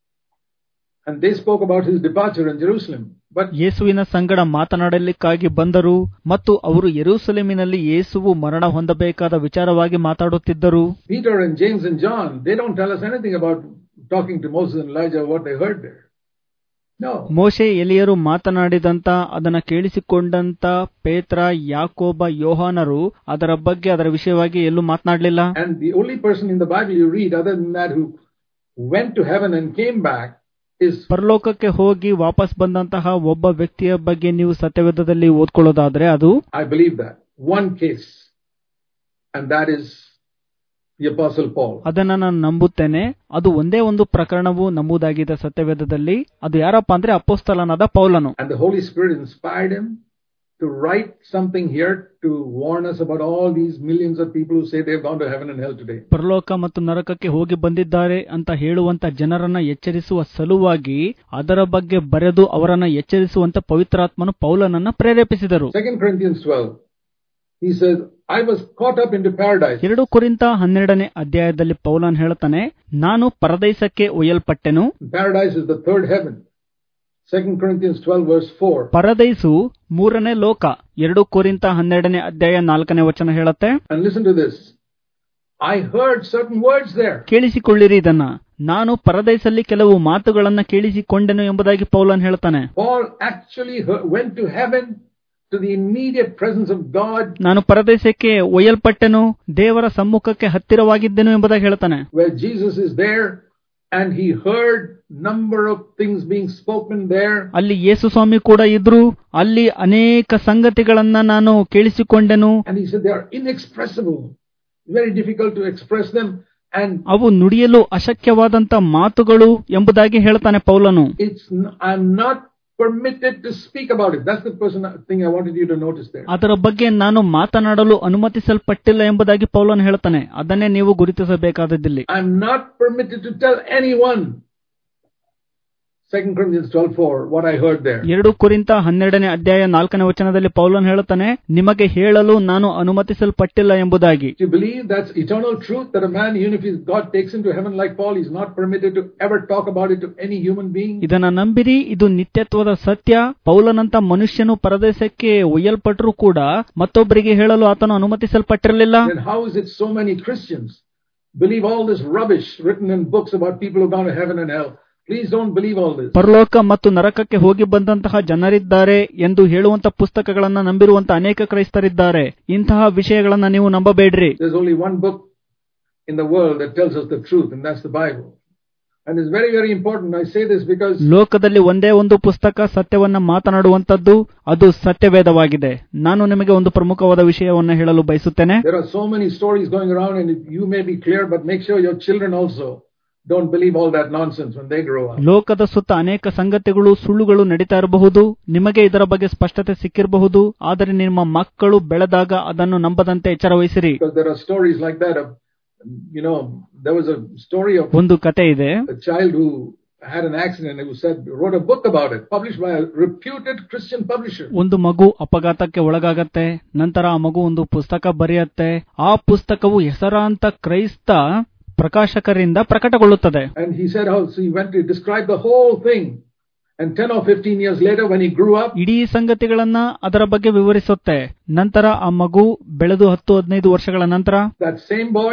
And they spoke about his departure in Jerusalem. But ಯೇಸುವಿನ ಸಂಗಡ ಮಾತನಾಡಲಿಕ್ಕಾಗಿ ಬಂದರು ಮತ್ತು ಅವರು ಯೆರೂಸಲೇಮಿನಲ್ಲಿ ಯೇಸುವು ಮರಣ ಹೊಂದಬೇಕಾದ ವಿಚಾರವಾಗಿ ಮಾತಾಡುತ್ತಿದ್ದರು Peter and James and John, they don't tell us anything about talking to Moses and Elijah, what they heard there. No. ಮೋಶೆ ಎಲಿಯರು ಮಾತನಾಡಿದಂತ ಅದನ್ನ ಕೇಳಿಸಿಕೊಂಡಂತ ಪೇತ್ರ ಯಾಕೋಬ ಯೋಹಾನರು ಅದರ ಬಗ್ಗೆ ಅದರ ವಿಷಯವಾಗಿ ಎಲ್ಲೂ ಮಾತನಾಡಲಿಲ್ಲ And the only person in the Bible you read other than that who went to heaven and came back is ಪರಲೋಕಕ್ಕೆ ಹೋಗಿ ವಾಪಸ್ ಬಂದಂತಹ ಒಬ್ಬ ವ್ಯಕ್ತಿಯ ಬಗ್ಗೆ ನೀವು ಸತ್ಯವೇದದಲ್ಲಿ ಓದ್ಕೊಳ್ಳೋದಾದ್ರೆ ಅದು I believe that. One case. And that is the Apostle Paul. ಅದನ್ನ ನಾನು ನಂಬುತ್ತೇನೆ ಅದು ಒಂದೇ ಒಂದು ಪ್ರಕರಣವು ನಂಬುದಾಗಿದೆ ಸತ್ಯವೇದದಲ್ಲಿ ಅದು ಯಾರಪ್ಪ ಅಂದ್ರೆ ಅಪ್ಪೋಸ್ತಲನಾದ ಪೌಲನು And the Holy Spirit inspired him to write something here to warn us about all these millions of people who say they've gone to heaven and hell today. ಪರಲೋಕ ಮತ್ತು ನರಕಕ್ಕೆ ಹೋಗಿ ಬಂದಿದ್ದಾರೆ ಅಂತ ಹೇಳುವಂತ ಜನರನ್ನ ಎಚ್ಚರಿಸುವ ಸಲುವಾಗಿ ಅದರ ಬಗ್ಗೆ ಬರೆದು ಅವರನ್ನ ಎಚ್ಚರಿಸುವಂತ ಪವಿತ್ರಾತ್ಮನು ಪೌಲನನ್ನ ಪ್ರೇರೇಪಿಸಿದರು 2 Corinthians 12. He says, I was caught up into paradise. ಎರಡು ಕುರಿತ ಹನ್ನೆರಡನೇ ಅಧ್ಯಾಯದಲ್ಲಿ ಪೌಲನ್ ಹೇಳ್ತಾನೆ ನಾನು ಪರದೈಸಕ್ಕೆ ಒಯ್ಯಲ್ಪಟ್ಟೆನು Paradise is the third heaven. 2 Corinthians 12 verse 4. ಪರದೈಸು ಮೂರನೇ ಲೋಕ ಎರಡು ಕುರಿತ ಹನ್ನೆರಡನೇ ಅಧ್ಯಾಯ ನಾಲ್ಕನೇ ವಚನ ಹೇಳುತ್ತೆ And listen to this. I heard certain words there. ಕೇಳಿಸಿಕೊಳ್ಳಿರಿ ಇದನ್ನ ನಾನು ಪರದೈಸಲ್ಲಿ ಕೆಲವು ಮಾತುಗಳನ್ನ ಕೇಳಿಸಿಕೊಂಡೆನು ಎಂಬುದಾಗಿ ಪೌಲನ್ ಹೇಳ್ತಾನೆ Paul actually he- went to heaven to the immediate presence of God ನಾನು ಪರದೇಶಕ್ಕೆ ಒಯ್ಯಲ್ಪಟ್ಟೆನು ದೇವರ ಸಮ್ಮುಖಕ್ಕೆ ಹತ್ತಿರವಾಗಿದ್ದೆನು ಎಂಬುದಾಗಿ ಹೇಳ್ತಾನೆ where Jesus is there and he heard number of things being spoken there ಅಲ್ಲಿ ಯೇಸು ಸ್ವಾಮಿ ಕೂಡ ಇದ್ರು ಅಲ್ಲಿ ಅನೇಕ ಸಂಗತಿಗಳನ್ನ ನಾನು ಕೇಳಿಸಿಕೊಂಡೆನು and he said they are inexpressible. Very difficult to express them and ಅವು ನುಡಿಯಲು ಅಶಕ್ಯವಾದಂತ ಮಾತುಗಳು ಎಂಬುದಾಗಿ ಹೇಳ್ತಾನೆ ಪೌಲನು it's n- I'm not permitted to speak about it. That's the person thing I wanted you to notice there. ಅದರ ಬಗ್ಗೆ ನಾನು ಮಾತನಾಡಲು ಅನುಮತಿಸಲ್ಪಟ್ಟಿಲ್ಲ ಎಂಬುದಾಗಿ ಪೌಲನ್ ಹೇಳ್ತಾನೆ ಅದನ್ನೇ ನೀವು ಗುರುತಿಸಬೇಕಾದದ್ದಿಲ್ಲಿ I'm not permitted to tell anyone. 2 Corinthians 12:4 what I heard there. ಎರಡು ಕುರಿತ ಹನ್ನೆರಡನೇ ಅಧ್ಯಾಯ ನಾಲ್ಕನೇ ವಚನದಲ್ಲಿ ಪೌಲನ್ ಹೇಳುತ್ತಾನೆ ನಿಮಗೆ ಹೇಳಲು ನಾನು ಅನುಮತಿಸಲ್ಪಟ್ಟಿಲ್ಲ ಎಂಬುದಾಗಿ Do you believe that's eternal truth that a man, even if his God takes him to heaven like Paul, he's not permitted to ever talk about it to any human being? ಇದನ್ನ ನಂಬಿರಿ ಇದು ನಿತ್ಯತ್ವದ ಸತ್ಯ ಪೌಲನಂತ ಮನುಷ್ಯನು ಪರದೇಶಕ್ಕೆ ಒಯ್ಯಲ್ಪಟ್ಟರೂ ಕೂಡ ಮತ್ತೊಬ್ಬರಿಗೆ ಹೇಳಲು ಆತನು ಅನುಮತಿಸಲ್ಪಟ್ಟಿರಲಿಲ್ಲ Then how is it so many Christians believe all this rubbish written in books about people who've gone to heaven and hell? Please don't believe all this. ಪರಲೋಕ ಮತ್ತು ನರಕಕ್ಕೆ ಹೋಗಿ ಬಂದಂತಹ ಜನರಿದ್ದಾರೆ ಎಂದು ಹೇಳುವಂತ ಪುಸ್ತಕಗಳನ್ನ ನಂಬಿರುವಂತ ಅನೇಕ ಕ್ರೈಸ್ತರಿದ್ದಾರೆ ಇಂತಹ ವಿಷಯಗಳನ್ನ ನೀವು ನಂಬಬೇಡ್ರಿ There's only one book in the world that tells us the truth, and that's the Bible. And it's very, very important. I say this because ಲೋಕದಲ್ಲಿ ಒಂದೇ ಒಂದು ಪುಸ್ತಕ ಸತ್ಯವನ್ನ ಮಾತನಾಡುವಂತದ್ದು ಅದು ಸತ್ಯವೇದವಾಗಿದೆ ನಾನು ನಿಮಗೆ ಒಂದು ಪ್ರಮುಖವಾದ ವಿಷಯವನ್ನ ಹೇಳಲು ಬಯಸುತ್ತೇನೆ there are so many stories going around, and you may be clear, but make sure your children also don't believe all that nonsense when they grow up. ಲೋಕದ ಸುತ್ತ ಅನೇಕ ಸಂಗತಿಗಳು ಸುಳ್ಳುಗಳು ನಡೀತಾ ಇರಬಹುದು ನಿಮಗೆ ಇದರ ಬಗ್ಗೆ ಸ್ಪಷ್ಟತೆ ಸಿಕ್ಕಿರಬಹುದು ಆದರೆ ನಿಮ್ಮ ಮಕ್ಕಳು ಬೆಳೆದಾಗ ಅದನ್ನು ನಂಬದಂತೆ ಎಚ್ಚರ ವಹಿಸಿರಿ Because there are stories like that of, you know, there was a story of ಒಂದು ಕತೆ ಇದೆ a child who had an accident and who said, wrote a book about it, published by a reputed Christian publisher. ಒಂದು ಮಗು ಅಪಘಾತಕ್ಕೆ ಒಳಗಾಗತ್ತೆ ನಂತರ ಆ ಮಗು ಒಂದು ಪುಸ್ತಕ ಬರೆಯತ್ತೆ ಆ ಪುಸ್ತಕವು ಹೆಸರಾಂತ ಕ್ರೈಸ್ತ ಪ್ರಕಾಶಕರಿಂದ ಪ್ರಕಟಗೊಳ್ಳುತ್ತದೆ And he said how so he went to describe the whole thing. And 10 or 15 years later, when he grew up, ಇಡೀ ಸಂಗತಿಗಳನ್ನ ಅದರ ಬಗ್ಗೆ ವಿವರಿಸುತ್ತೆ ನಂತರ ಆ ಮಗು ಬೆಳೆದು ಹತ್ತು ಹದಿನೈದು ವರ್ಷಗಳ ನಂತರ that same boy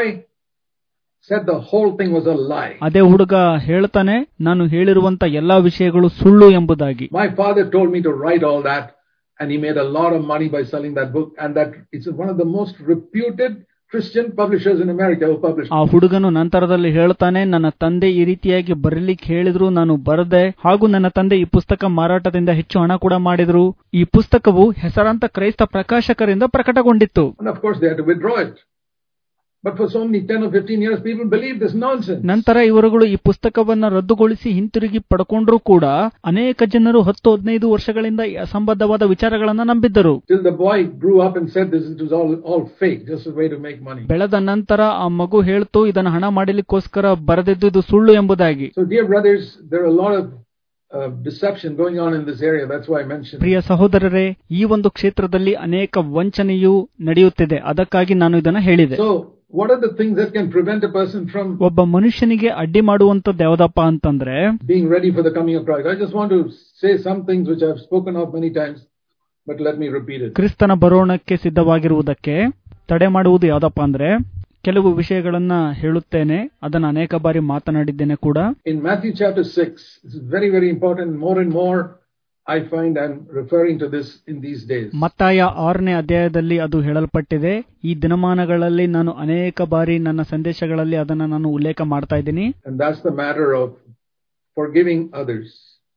said the whole thing was a lie. ಅದೇ ಹುಡುಗ ಹೇಳ್ತಾನೆ ನಾನು ಹೇಳಿರುವಂತ ಎಲ್ಲಾ ವಿಷಯಗಳು ಸುಳ್ಳು ಎಂಬುದಾಗಿ My father told me to write all that, and he made a lot of money by selling that book. And that it's one of the most reputed Christian publishers in America who published. ಆ ಹುಡುಗನು ನಂತರದಲ್ಲಿ ಹೇಳ್ತಾನೆ ನನ್ನ ತಂದೆ ಈ ರೀತಿಯಾಗಿ ಬರಲಿಕ್ಕೆ ಹೇಳಿದ್ರು ನಾನು ಬರದೆ ಹಾಗೂ ನನ್ನ ತಂದೆ ಈ ಪುಸ್ತಕ ಮಾರಾಟದಿಂದ ಹೆಚ್ಚು ಹಣ ಕೂಡ ಮಾಡಿದ್ರು ಈ ಪುಸ್ತಕವು ಹೆಸರಾಂತ ಕ್ರೈಸ್ತ ಪ್ರಕಾಶಕರಿಂದ ಪ್ರಕಟಗೊಂಡಿತ್ತು And of course, they had to withdraw it. But for so many 10 or 15 years, people believed this nonsense. ನಂತರ ಇವರುಗಳು ಈ ಪುಸ್ತಕವನ್ನ ರದ್ದುಗೊಳಿಸಿ ಹಿಂತಿರುಗಿ ಪಡ್ಕೊಂಡ್ರೂ ಕೂಡ ಅನೇಕ ಜನರು ಹತ್ತು ಹದಿನೈದು ವರ್ಷಗಳಿಂದ ಈ ಅಸಂಬದ್ಧವಾದ ವಿಚಾರಗಳನ್ನ ನಂಬಿದ್ದರು Till the boy grew up and said this it was all, all fake, just a way to make money. ಬೆಳೆದ ನಂತರ ಆ ಮಗು ಹೇಳ್ತು ಇದನ್ನ ಹಣ ಮಾಡಲಿಕ್ಕೋಸ್ಕರ ಬರೆದಿದ್ದು ಇದು ಸುಳ್ಳು ಎಂಬುದಾಗಿ So, dear brothers, there are a lot of uh, deception going on in this area. That's why I mentioned it. ಪ್ರಿಯ ಸಹೋದರರೇ ಈ ಒಂದು ಕ್ಷೇತ್ರದಲ್ಲಿ ಅನೇಕ ವಂಚನೆಯು ನಡೆಯುತ್ತಿದೆ ಅದಕ್ಕಾಗಿ ನಾನು ಇದನ್ನ ಹೇಳಿದೆ So, what are the things that can prevent a person from ಒಬ್ಬ ಮನುಷ್ಯನಿಗೆ ಅಡ್ಡಿ ಮಾಡುವಂತದ್ದು ಯಾವ್ದಪ್ಪ ಅಂತಂದ್ರೆ being ready for the coming of Christ? I just want to say some things which I've spoken of many times, but let me repeat it. ಕ್ರಿಸ್ತನ ಬರೋಣಕ್ಕೆ ಸಿದ್ಧವಾಗಿರುವುದಕ್ಕೆ ತಡೆ ಮಾಡುವುದು ಯಾವ್ದಪ್ಪ ಅಂದ್ರೆ ಕೆಲವು ವಿಷಯಗಳನ್ನ ಹೇಳುತ್ತೇನೆ ಅದನ್ನ ಅನೇಕ ಬಾರಿ ಮಾತನಾಡಿದ್ದೇನೆ ಕೂಡ In Matthew chapter 6, this is very, very important. More and more, I find I'm referring to this in these days. ಮತ್ತಾಯ ಆರನೇ ಅಧ್ಯಾಯದಲ್ಲಿ ಅದು ಹೇಳಲ್ಪಟ್ಟಿದೆ ಈ ದಿನಮಾನಗಳಲ್ಲಿ ನಾನು ಅನೇಕ ಬಾರಿ ನನ್ನ ಸಂದೇಶಗಳಲ್ಲಿ ಅದನ್ನ ನಾನು ಉಲ್ಲೇಖ ಮಾಡ್ತಾ ಇದ್ದೀನಿ And that's the matter of forgiving others.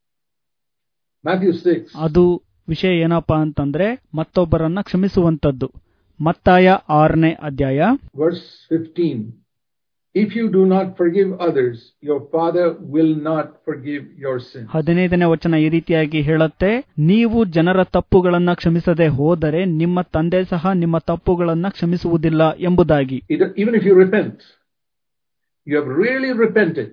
Matthew 6, ಅದು ವಿಷಯ ಏನಪ್ಪಾ ಅಂತಂದ್ರೆ ಮತ್ತೊಬ್ಬರನ್ನ ಕ್ಷಮಿಸುವಂತದ್ದು ಮತ್ತಾಯ ಆರನೇ ಅಧ್ಯಾಯ verse 15. If you do not forgive others, your Father will not forgive your sin. ಹದಿನೈದನೇ ವಚನ ಈ ರೀತಿಯಾಗಿ ಹೇಳುತ್ತೆ ನೀವು ಜನರ ತಪ್ಪುಗಳನ್ನ ಕ್ಷಮಿಸದೆ ಹೋದರೆ ನಿಮ್ಮ ತಂದೆ ಸಹ ನಿಮ್ಮ ತಪ್ಪುಗಳನ್ನ ಕ್ಷಮಿಸುವುದಿಲ್ಲ ಎಂಬುದಾಗಿ It- Even if you repent, you have really repented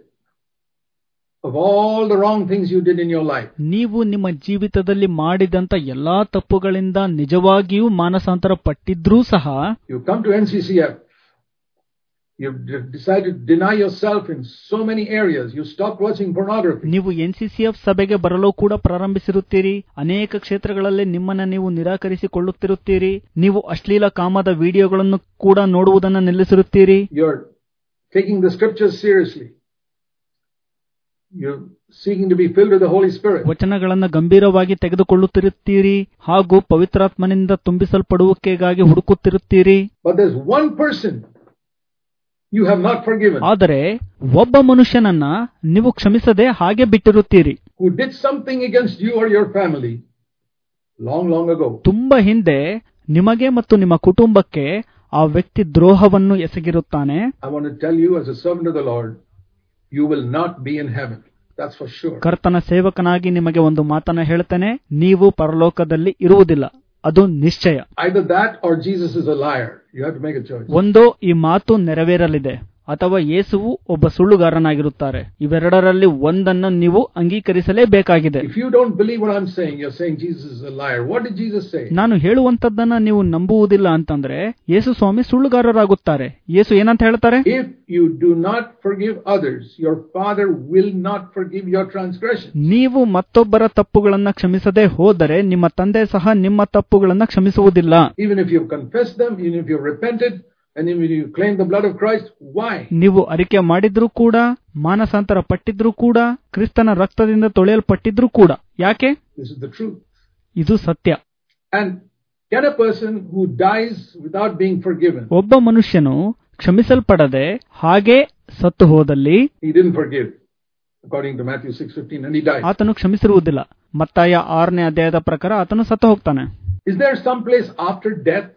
of all the wrong things you did in your life. ನೀವು ನಿಮ್ಮ ಜೀವಿತದಲ್ಲಿ ಮಾಡಿದಂತ ಎಲ್ಲಾ ತಪ್ಪುಗಳಿಂದ ನಿಜವಾಗಿಯೂ ಮಾನಸಾಂತರ ಪಟ್ಟಿದ್ರೂ ಸಹ You come to NCCF. You've d- decided to deny yourself in so many areas. You stopped watching pornography. ನೀವು NCCF ಸಭೆಗೆ ಬರಲು ಕೂಡ ಪ್ರಾರಂಭಿಸಿರುತ್ತೀರಿ ಅನೇಕ ಕ್ಷೇತ್ರಗಳಲ್ಲಿ ನಿಮ್ಮನ್ನ ನೀವು ನಿರಾಕರಿಸಿಕೊಳ್ಳುತ್ತಿರುತ್ತೀರಿ ನೀವು ಅಶ್ಲೀಲ ಕಾಮದ ವಿಡಿಯೋಗಳನ್ನು ಕೂಡ ನೋಡುವುದನ್ನು ನಿಲ್ಲಿಸಿರುತ್ತೀರಿ You're taking the scriptures seriously. You're seeking to be filled with the Holy Spirit. ವಚನಗಳನ್ನು ಗಂಭೀರವಾಗಿ ತೆಗೆದುಕೊಳ್ಳುತ್ತಿರುತ್ತೀರಿ ಹಾಗೂ ಪವಿತ್ರಾತ್ಮನಿಂದ ತುಂಬಿಸಲ್ಪಡುವಿಕೆಗಾಗಿ ಹುಡುಕುತ್ತಿರುತ್ತೀರಿ But there's one person you have not forgiven ಆದರೆ ಒಬ್ಬ ಮನುಷ್ಯನನ್ನ ನೀವು ಕ್ಷಮಿಸದೆ ಹಾಗೆ ಬಿಟ್ಟಿರುತ್ತೀರಿ who did something against you or your family long, long ago. ತುಂಬಾ ಹಿಂದೆ ನಿಮಗೆ ಮತ್ತು ನಿಮ್ಮ ಕುಟುಂಬಕ್ಕೆ ಆ ವ್ಯಕ್ತಿ ದ್ರೋಹವನ್ನು ಎಸಗಿರುತ್ತಾನೆ I want to tell you, as a servant of the Lord, you will not be in heaven. That's for sure. ಕರ್ತನ ಸೇವಕನಾಗಿ ನಿಮಗೆ ಒಂದು ಮಾತನ್ನ ಹೇಳ್ತೇನೆ ನೀವು ಪರಲೋಕದಲ್ಲಿ ಇರುವುದಿಲ್ಲ ಅದು ನಿಶ್ಚಯ Either that or Jesus is a liar. You have to make a choice. ಒಂದೋ ಈ ಮಾತು ನೆರವೇರಲಿದೆ ಅಥವಾ ಯೇಸುವು ಒಬ್ಬ ಸುಳ್ಳುಗಾರನಾಗಿರುತ್ತಾರೆ ಇವೆರಡರಲ್ಲಿ ಒಂದನ್ನು ನೀವು ಅಂಗೀಕರಿಸಲೇಬೇಕಾಗಿದೆ If you don't believe what I'm saying, you're saying Jesus is a liar. What did Jesus say? ನಾನು ಹೇಳುವಂತದ್ದನ್ನ ನೀವು ನಂಬುವುದಿಲ್ಲ ಅಂತಂದ್ರೆ ಯೇಸು ಸ್ವಾಮಿ ಸುಳ್ಳುಗಾರರಾಗುತ್ತಾರೆ ಯೇಸು ಏನಂತ ಹೇಳ್ತಾರೆ If you do not forgive others, your Father will not forgive your transgression. ನೀವು ಮತ್ತೊಬ್ಬರ ತಪ್ಪುಗಳನ್ನ ಕ್ಷಮಿಸದೆ ಹೋದರೆ ನಿಮ್ಮ ತಂದೆ ಸಹ ನಿಮ್ಮ ತಪ್ಪುಗಳನ್ನ ಕ್ಷಮಿಸುವುದಿಲ್ಲ Even if you've confessed them, even if you've repented, and even if you claim the blood of Christ, why? ನೀವು ಅರಿಕೆ ಮಾಡಿದ್ರೂ ಕೂಡ ಮಾನಸಾಂತರ ಪಟ್ಟಿದ್ರೂ ಕೂಡ ಕ್ರಿಸ್ತನ ರಕ್ತದಿಂದ ತೊಳೆಯಲ್ಪಟ್ಟಿದ್ರೂ ಕೂಡ ಯಾಕೆ This is the truth. ಇದು ಸತ್ಯ And can a person who dies without being forgiven, ಒಬ್ಬ ಮನುಷ್ಯನು ಕ್ಷಮಿಸಲ್ಪಡದೆ ಹಾಗೆ ಸತ್ತು ಹೋದಲ್ಲಿ he didn't forgive, according to Matthew 6:15, and he died. ಆತನು ಕ್ಷಮಿಸಿರುವುದಿಲ್ಲ ಮತ್ತಾಯ ಆರನೇ ಅಧ್ಯಾಯದ ಪ್ರಕಾರ ಆತನು ಸತ್ತು ಹೋಗ್ತಾನೆ Is there some place after death,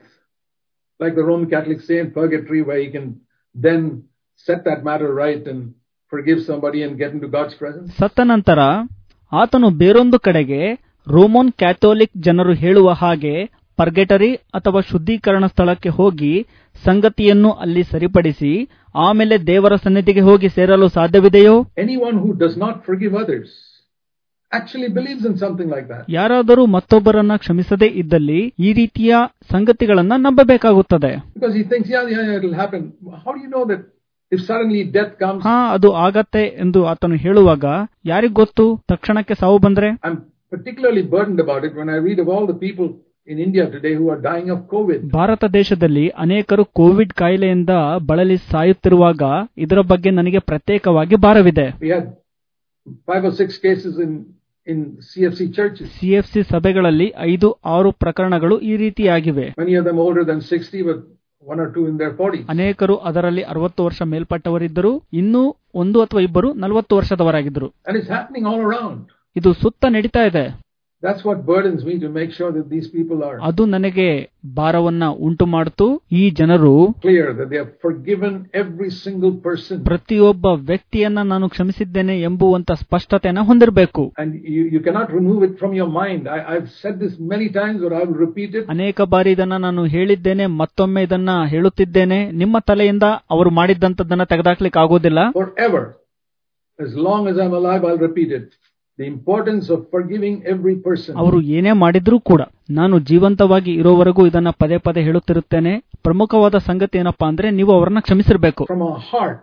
like the Roman Catholics say in purgatory, where he can then set that matter right and forgive somebody and get into God's presence? ಸತ್ತ ನಂತರ ಆತನು ಬೇರೊಂದು ಕಡೆಗೆ ರೋಮನ್ ಕ್ಯಾಥೋಲಿಕ್ ಜನರು ಹೇಳುವ ಹಾಗೆ ಪರ್ಗೆಟರಿ ಅಥವಾ ಶುದ್ಧೀಕರಣ ಸ್ಥಳಕ್ಕೆ ಹೋಗಿ ಸಂಗತಿಯನ್ನು ಅಲ್ಲಿ ಸರಿಪಡಿಸಿ ಆಮೇಲೆ ದೇವರ ಸನ್ನಿಧಿಗೆ ಹೋಗಿ ಸೇರಲು ಸಾಧ್ಯವಿದೆಯೋ Anyone who does not forgive others actually believes in something like that. ಯಾರಾದರೂ ಮತ್ತೊಬ್ಬರನ್ನ ಕ್ಷಮಿಸದೇ ಇದ್ದಲ್ಲಿ ಈ ರೀತಿಯ ಸಂಗತಿಗಳನ್ನ ನಂಬಬೇಕಾಗುತ್ತದೆ Because he thinks, yeah, yeah, yeah, it'll happen. How do you know that if suddenly death comes, ಹಾ ಅದು ಆಗತ್ತೆ ಎಂದು ಆತನು ಹೇಳುವಾಗ ಯಾರಿಗ್ ಗೊತ್ತು ತಕ್ಷಣಕ್ಕೆ ಸಾವು ಬಂದ್ರೆ I'm particularly burdened about it when I read of all the people in India today who are dying of COVID. Bharat ದೇಶದಲ್ಲಿ ಅನೇಕರು ಕೋವಿಡ್ ಕಾಯಿಲೆಯಿಂದ ಬಳಲಿ ಸಾಯುತ್ತಿರುವಾಗ ಇದರ ಬಗ್ಗೆ ನನಗೆ ಪ್ರತ್ಯೇಕವಾಗಿ ಭಾರವಿದೆ We had five or six cases in, in CFC churches. CFC ಸಭೆಗಳಲ್ಲಿ ಐದು ಆರು ಪ್ರಕರಣಗಳು ಈ ರೀತಿಯಾಗಿವೆ Many of them older than 60, but one or two in their 40s. ಅನೇಕರು ಅದರಲ್ಲಿ ಅರವತ್ತು ವರ್ಷ ಮೇಲ್ಪಟ್ಟವರಿದ್ದರು ಇನ್ನೂ ಒಂದು ಅಥವಾ ಇಬ್ಬರು ನಲವತ್ತು ವರ್ಷದವರಾಗಿದ್ದರು And it's happening all around. ಇದು ಸುತ್ತ ನಡೀತಾ ಇದೆ That's what burdens me to make sure that these people are ಅದು ನನಗೆ ಭಾರವನ್ನ ಉಂಟು ಮಾಡಿತು ಈ ಜನರು clear that they have forgiven every single person. ಪ್ರತಿಯೊಬ್ಬ ವ್ಯಕ್ತಿಯನ್ನ ನಾನು ಕ್ಷಮಿಸಿದ್ದೇನೆ ಎಂಬುವಂತ ಸ್ಪಷ್ಟತೆಯನ್ನ ಹೊಂದಿರಬೇಕು And you, you cannot remove it from your mind. I, I've said this many times, but I will repeat it. ಅನೇಕ ಬಾರಿ ಇದನ್ನ ನಾನು ಹೇಳಿದ್ದೇನೆ ಮತ್ತೊಮ್ಮೆ ಇದನ್ನ ಹೇಳುತ್ತಿದ್ದೇನೆ ನಿಮ್ಮ ತಲೆಯಿಂದ ಅವರು ಮಾಡಿದ್ದಂತದ್ದನ್ನ ತೆಗೆದಾಕ್ಲಿಕ್ಕೆ ಆಗೋದಿಲ್ಲ Forever. As long as I'm alive, I'll repeat it. The importance of forgiving every person. ಅವರು ಏನೇ ಮಾಡಿದ್ರೂ ಕೂಡ ನಾನು ಜೀವಂತವಾಗಿ ಇರೋವರೆಗೂ ಇದನ್ನ ಪದೇ ಪದೇ ಹೇಳುತ್ತಿರುತ್ತೇನೆ ಪ್ರಮುಖವಾದ ಸಂಗತಿ ಏನಪ್ಪಾ ಅಂದ್ರೆ ನೀವು ಅವರನ್ನ ಕ್ಷಮಿಸಿರ್ಬೇಕು From our heart.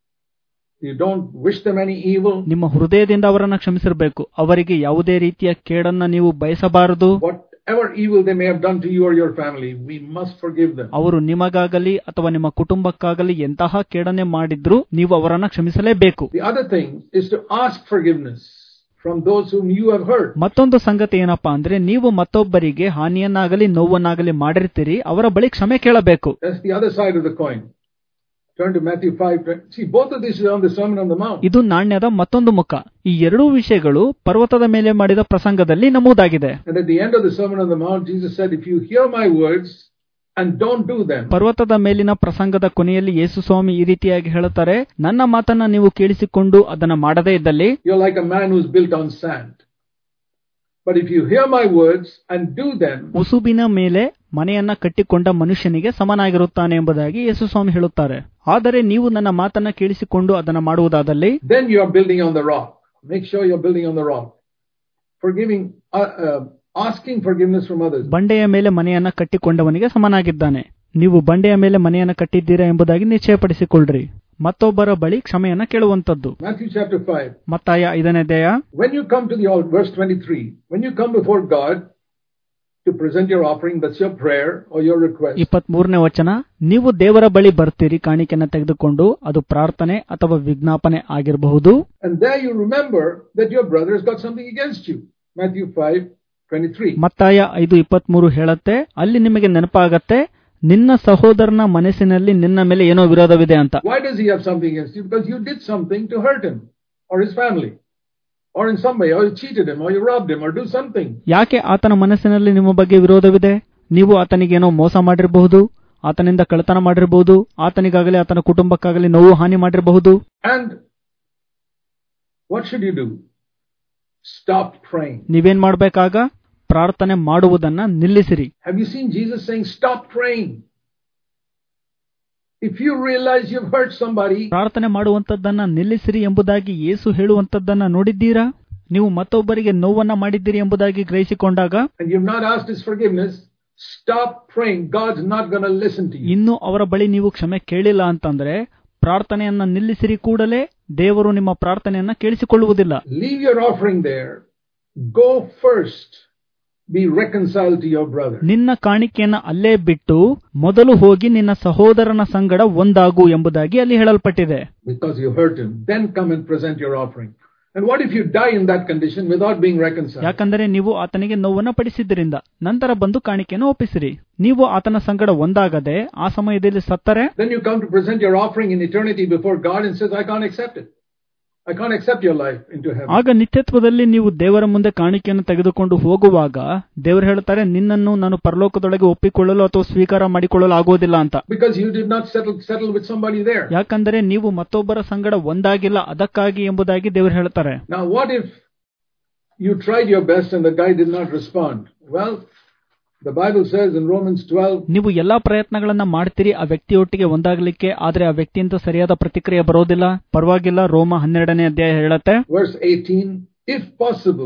You don't wish them any evil. ನಿಮ್ಮ ಹೃದಯದಿಂದ ಅವರನ್ನ ಕ್ಷಮಿಸಿರ್ಬೇಕು ಅವರಿಗೆ ಯಾವುದೇ ರೀತಿಯ ಕೇಡನ್ನ ನೀವು ಬಯಸಬಾರದು Whatever evil they may have done to you or your family, we must forgive them. ಅವರು ನಿಮಗಾಗಲಿ ಅಥವಾ ನಿಮ್ಮ ಕುಟುಂಬಕ್ಕಾಗಲಿ ಎಂತಹ ಕೇಡನ್ನೇ ಮಾಡಿದ್ರು ನೀವು ಅವರನ್ನ ಕ್ಷಮಿಸಲೇಬೇಕು The other thing is to ask forgiveness from those whom you have hurt. ಮತ್ತೊಂದು ಸಂಗತಿ ಏನಪ್ಪಾ ಅಂದ್ರೆ ನೀವು ಮತ್ತೊಬ್ಬರಿಗೆ ಹಾನಿಯನ್ನಾಗಲಿ ನೋವನ್ನಾಗಲಿ ಮಾಡಿರ್ತೀರಿ ಅವರ ಬಳಿ ಕ್ಷಮೆ ಕೇಳಬೇಕು That's the other side of the coin. Turn to Matthew 5. See, both of these are on the Sermon on the Mount. ಇದು ನಾಣ್ಯದ ಮತ್ತೊಂದು ಮುಖ ಈ ಎರಡೂ ವಿಷಯಗಳು ಪರ್ವತದ ಮೇಲೆ ಮಾಡಿದ ಪ್ರಸಂಗದಲ್ಲಿ ನಮೂದಾಗಿದೆ And at the end of the Sermon on the Mount, Jesus said, If you hear my words and don't do them, ಪರ್ವತದ ಮೇಲಿನ ಪ್ರಸಂಗದ ಕೊನೆಯಲ್ಲಿ ಯೇಸು ಸ್ವಾಮಿ ಈ ರೀತಿಯಾಗಿ ಹೇಳುತ್ತಾರೆ ನನ್ನ ಮಾತನ್ನ ನೀವು ಕೇಳಿಸಿಕೊಂಡು ಅದನ್ನ ಮಾಡದೇ ಇದ್ದಲ್ಲಿ you're like a man who's built on sand. But if you hear my words and do them, ಉಸುಬಿನ ಮೇಲೆ ಮನೆಯನ್ನ ಕಟ್ಟಿಕೊಂಡ ಮನುಷ್ಯನಿಗೆ ಸಮನಾಗಿರುತ್ತಾನೆ ಎಂಬುದಾಗಿ ಯೇಸು ಸ್ವಾಮಿ ಹೇಳುತ್ತಾರೆ ಆದರೆ ನೀವು ನನ್ನ ಮಾತನ್ನ ಕೇಳಿಸಿಕೊಂಡು ಅದನ್ನ ಮಾಡುವುದಾದಲ್ಲಿ then you are building on the rock. Make sure you're building on the rock. Forgiving, uh, uh, asking forgiveness from others. ಬಂಡೆಯ ಮೇಲೆ ಮನೆಯನ್ನ ಕಟ್ಟಿಕೊಂಡವನಿಗೆ ಸಮನಾಗಿದ್ದಾನೆ ನೀವು ಬಂಡೆಯ ಮೇಲೆ ಮನೆಯನ್ನ ಕಟ್ಟಿದ್ದೀರಾ ಎಂಬುದಾಗಿ ನಿಶ್ಚಯಪಡಿಸಿಕೊಳ್ಳ್ರಿ ಮತ್ತೊಬ್ಬರ ಬಳಿ ಕ್ಷಮೆಯನ್ನ ಕೇಳುವಂತದ್ದು Matthew chapter 5. ಮತ್ತಾಯ ಐದನೇ ಅಧ್ಯಾಯ When you come to the altar, verse 23, when you come before God to present your offering, that's your prayer or your request. ಇಪ್ಪತ್ತ್ ಮೂರನೇ ವಚನ ನೀವು ದೇವರ ಬಳಿ ಬರ್ತೀರಿ ಕಾಣಿಕೆಯನ್ನ ತೆಗೆದುಕೊಂಡು ಅದು ಪ್ರಾರ್ಥನೆ ಅಥವಾ ವಿಜ್ಞಾಪನೆ ಆಗಿರಬಹುದು And there you remember that your brother has got something against you. Matthew 5, 23. ಮತ್ತಾಯ ಐದು ಇಪ್ಪತ್ಮೂರು ಹೇಳತ್ತೆ ಅಲ್ಲಿ ನಿಮಗೆ ನೆನಪಾಗತ್ತೆ ನಿನ್ನ ಸಹೋದರನ ಮನಸ್ಸಿನಲ್ಲಿ ನಿನ್ನ ಮೇಲೆ ಏನೋ ವಿರೋಧವಿದೆ ಅಂತ Why does he have something against you? Because you did something to hurt him or his family. Or in some way, or you cheated him, or you robbed him, or do something. ಯಾಕೆ ಆತನ ಮನಸ್ಸಿನಲ್ಲಿ ನಿಮ್ಮ ಬಗ್ಗೆ ವಿರೋಧವಿದೆ ನೀವು ಆತನಿಗೇನೋ ಮೋಸ ಮಾಡಿರಬಹುದು ಆತನಿಂದ ಕಳ್ಳತನ ಮಾಡಿರಬಹುದು ಆತನಿಗಾಗಲಿ ಆತನ ಕುಟುಂಬಕ್ಕಾಗಲಿ ನೋವು ಹಾನಿ ಮಾಡಿರಬಹುದು And what should you do? Stop praying. ನೀವೇನ್ ಮಾಡ್ಬೇಕಾಗ ಪ್ರಾರ್ಥನೆ ಮಾಡುವುದನ್ನ ನಿಲ್ಲಿಸಿರಿ Have you seen Jesus saying, Stop praying? If you realize you've hurt somebody, ಪ್ರಾರ್ಥನೆ ಮಾಡುವಂತದ್ದನ್ನ ನಿಲ್ಲಿಸಿರಿ ಎಂಬುದಾಗಿ ಯೇಸು ಹೇಳುವಂತದ್ದನ್ನ ನೋಡಿದ್ದೀರಾ ನೀವು ಮತ್ತೊಬ್ಬರಿಗೆ ನೋವನ್ನ ಮಾಡಿದ್ದೀರಿ ಎಂಬುದಾಗಿ ಗ್ರಹಿಸಿಕೊಂಡಾಗ and you've not asked his forgiveness, stop praying. God's not going to listen to you. ಇನ್ನು ಅವರ ಬಳಿ ನೀವು ಕ್ಷಮೆ ಕೇಳಿಲ್ಲ ಅಂತಂದ್ರೆ ಪ್ರಾರ್ಥನೆಯನ್ನ ನಿಲ್ಲಿಸಿರಿ ಕೂಡಲೇ ದೇವರು ನಿಮ್ಮ ಪ್ರಾರ್ಥನೆಯನ್ನ ಕೇಳಿಸಿಕೊಳ್ಳುವುದಿಲ್ಲ Leave your offering there. Go first. Be reconciled to your brother. ನಿನ್ನ ಕಾಣಿಕೆಯನ್ನ ಅಲ್ಲೇ ಬಿಟ್ಟು ಮೊದಲು ಹೋಗಿ ನಿನ್ನ ಸಹೋದರನ ಸಂಗಡ ಒಂದಾಗು ಎಂಬುದಾಗಿ ಅಲ್ಲಿ ಹೇಳಲ್ಪಟ್ಟಿದೆ because you hurt him. Then come and present your offering. And what if you die in that condition without being reconciled? ಯಾಕಂದರೆ ನೀವು ಆತನಿಗೆ ನೋವನ್ನ ಪಡಿಸಿದ್ದರಿಂದ ನಂತರ ಬಂದು ಕಾಣಿಕೆಯನ್ನು ಒಪ್ಪಿಸಿರಿ ನೀವು ಆತನ ಸಂಗಡ ಒಂದಾಗದೆ ಆ ಸಮಯದಲ್ಲಿ ಸತ್ತರೆ Then you come to present your offering in eternity before God and says, I can't accept it. I can't accept your life into heaven. ಆಗ ನಿತ್ಯತ್ವದಲ್ಲಿ ನೀವು ದೇವರ ಮುಂದೆ ಕಾಣಿಕೆಯನ್ನು ತೆಗೆದುಕೊಂಡು ಹೋಗುವಾಗ ದೇವರು ಹೇಳ್ತಾರೆ ನಿನ್ನನ್ನು ನಾನು ಪರಲೋಕದೊಳಗೆ ಒಪ್ಪಿಕೊಳ್ಳಲು ಅಥವಾ ಸ್ವೀಕಾರ ಮಾಡಿಕೊಳ್ಳಲು ಆಗುವುದಿಲ್ಲ ಅಂತ Because you did not settle, settle with somebody there. ಯಾಕಂದರೆ ನೀವು ಮತ್ತೊಬ್ಬರ ಸಂಗಡ ಒಂದಾಗಿಲ್ಲ ಅದಕ್ಕಾಗಿ ಎಂಬುದಾಗಿ ದೇವರು ಹೇಳ್ತಾರೆ Now what if you tried your best and the guy did not respond? Well, the Bible says in Romans 12, ನೀವು ಎಲ್ಲಾ ಪ್ರಯತ್ನಗಳನ್ನ ಮಾಡ್ತೀರಿ ಆ ವ್ಯಕ್ತಿಯೊಟ್ಟಿಗೆ ಒಂದಾಗಲಿಕ್ಕೆ ಆದ್ರೆ ಆ ವ್ಯಕ್ತಿಯಿಂದ ಸರಿಯಾದ ಪ್ರತಿಕ್ರಿಯೆ ಬರೋದಿಲ್ಲ ಪರವಾಗಿಲ್ಲ ರೋಮ ಹನ್ನೆರಡನೇ ಅಧ್ಯಾಯ ಹೇಳತ್ತೆ verse 18, if possible,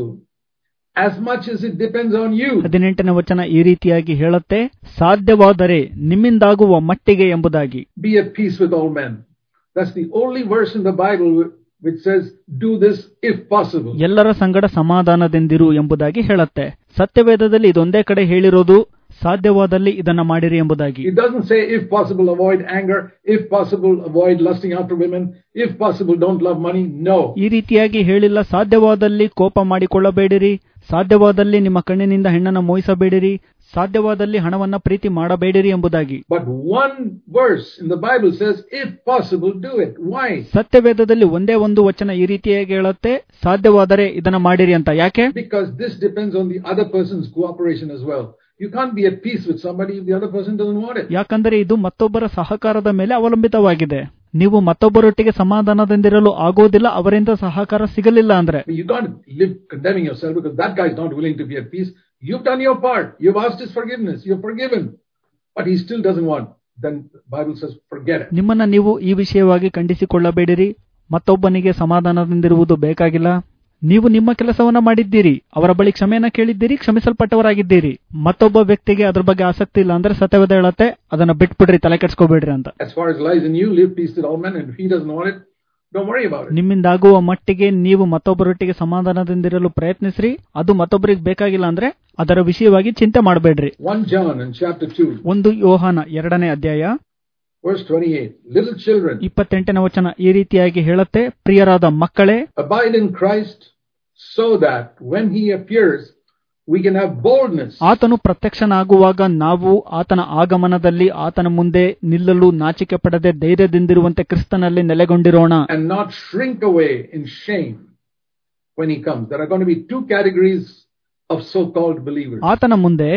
as much as it depends on you, ಹದಿನೆಂಟನೇ ವಚನ ಈ ರೀತಿಯಾಗಿ ಹೇಳುತ್ತೆ ಸಾಧ್ಯವಾದರೆ ನಿಮ್ಮಿಂದಾಗುವ ಮಟ್ಟಿಗೆ ಎಂಬುದಾಗಿ be at peace with all men. That's the only verse in the Bible which says, do this if possible. ಎಲ್ಲರ ಸಂಗಡ ಸಮಾಧಾನದಿಂದಿರು ಎಂಬುದಾಗಿ ಹೇಳುತ್ತೆ ಸತ್ಯವೇದದಲ್ಲಿ ಇದೊಂದೇ ಕಡೆ ಹೇಳಿರೋದು ಸಾಧ್ಯವಾದಲ್ಲಿ ಇದನ್ನ ಮಾಡಿರಿ ಎಂಬುದಾಗಿ It doesn't say, if possible, avoid anger. If possible, avoid lusting after women. If possible, don't love money. No. ಈ ರೀತಿಯಾಗಿ ಹೇಳಿಲ್ಲ ಸಾಧ್ಯವಾದಲ್ಲಿ ಕೋಪ ಮಾಡಿಕೊಳ್ಳಬೇಡಿರಿ ಸಾಧ್ಯವಾದಲ್ಲಿ ನಿಮ್ಮ ಕಣ್ಣಿನಿಂದ ಹೆಣ್ಣನ್ನು ಮೋಹಿಸಬೇಡಿರಿ ಸಾಧ್ಯವಾದಲ್ಲಿ ಹಣವನ್ನ ಪ್ರೀತಿ ಮಾಡಬೇಡಿರಿ ಎಂಬುದಾಗಿ But one verse in the Bible says, if possible, do it. Why? ಸತ್ಯವೇದದಲ್ಲಿ ಒಂದೇ ಒಂದು ವಚನ ಈ ರೀತಿಯಾಗಿ ಹೇಳುತ್ತೆ ಸಾಧ್ಯವಾದರೆ ಇದನ್ನ ಮಾಡಿರಿ ಅಂತ ಯಾಕೆ Because this depends on the other person's cooperation as well. You can't be at peace with somebody if the other person doesn't want it. ಯಾಕಂದರೆ ಇದು ಮತ್ತೊಬ್ಬರ ಸಹಕಾರದ ಮೇಲೆ ಅವಲಂಬಿತವಾಗಿದೆ ನೀವು ಮತ್ತೊಬ್ಬರೊಟ್ಟಿಗೆ ಸಮಾಧಾನದಿಂದಿರಲು ಆಗೋದಿಲ್ಲ ಅವರಿಂದ ಸಹಕಾರ ಸಿಗಲಿಲ್ಲ ಅಂದ್ರೆ But you can't live condemning yourself because that guy is not willing to be at peace. You've done your part. You've asked his forgiveness. You're forgiven. But he still doesn't want. Then the Bible says, forget it. ನಿಮ್ಮನ್ನ ನೀವು ಈ ವಿಷಯವಾಗಿ ಖಂಡಿಸಿಕೊಳ್ಳಬೇಡಿರಿ ಮತ್ತೊಬ್ಬನಿಗೆ ಸಮಾಧಾನದಿಂದಿರುವುದು ಬೇಕಾಗಿಲ್ಲ ನೀವು ನಿಮ್ಮ ಕೆಲಸವನ್ನ ಮಾಡಿದ್ದೀರಿ ಅವರ ಬಳಿ ಕ್ಷಮೆಯನ್ನ ಕೇಳಿದ್ದೀರಿ ಕ್ಷಮಿಸಲ್ಪಟ್ಟವರಾಗಿದ್ದೀರಿ ಮತ್ತೊಬ್ಬ ವ್ಯಕ್ತಿಗೆ ಅದ್ರ ಬಗ್ಗೆ ಆಸಕ್ತಿ ಇಲ್ಲ ಅಂದ್ರೆ ಸತ್ಯವೇದ ಹೇಳತ್ತೆ ಅದನ್ನ ಬಿಟ್ಬಿಡ್ರಿ ತಲೆ ಕೆಡ್ಸ್ಕೋಬೇಡ್ರಿ ಅಂತ As far as lies in you, live peace with all men. And if he doesn't want it, don't worry about it. ನಿಮ್ಮಿಂದಾಗುವ ಮಟ್ಟಿಗೆ ನೀವು ಮತ್ತೊಬ್ಬರೊಟ್ಟಿಗೆ ಸಮಾಧಾನದಿಂದಿರಲು ಪ್ರಯತ್ನಿಸ್ರಿ ಅದು ಮತ್ತೊಬ್ಬರಿಗೆ ಬೇಕಾಗಿಲ್ಲ ಅಂದ್ರೆ ಅದರ ವಿಷಯವಾಗಿ ಚಿಂತೆ ಮಾಡಬೇಡ್ರಿ 1 John in chapter 2, ಒಂದು ಯೋಹಾನ ಎರಡನೇ ಅಧ್ಯಾಯ verse 28. Little children, ಇಪ್ಪತ್ತೆಂಟನೇ ವಚನ ಈ ರೀತಿಯಾಗಿ ಹೇಳುತ್ತೆ ಪ್ರಿಯರಾದ ಮಕ್ಕಳೇ abide in Christ so that when he appears, we can have boldness ಆತನು ಪ್ರತ್ಯಕ್ಷನಾಗುವಾಗ ನಾವು ಆತನ ಆಗಮನದಲ್ಲಿ ಆತನ ಮುಂದೆ ನಿಲ್ಲಲು ನಾಚಿಕೆ ಪಡದೆ ಧೈರ್ಯದಿಂದಿರುವಂತೆ ಕ್ರಿಸ್ತನಲ್ಲಿ ನೆಲೆಗೊಂಡಿರೋಣ and not shrink away in shame when he comes. There are going to be two categories of so-called believers. ಆತನ ಮುಂದೆ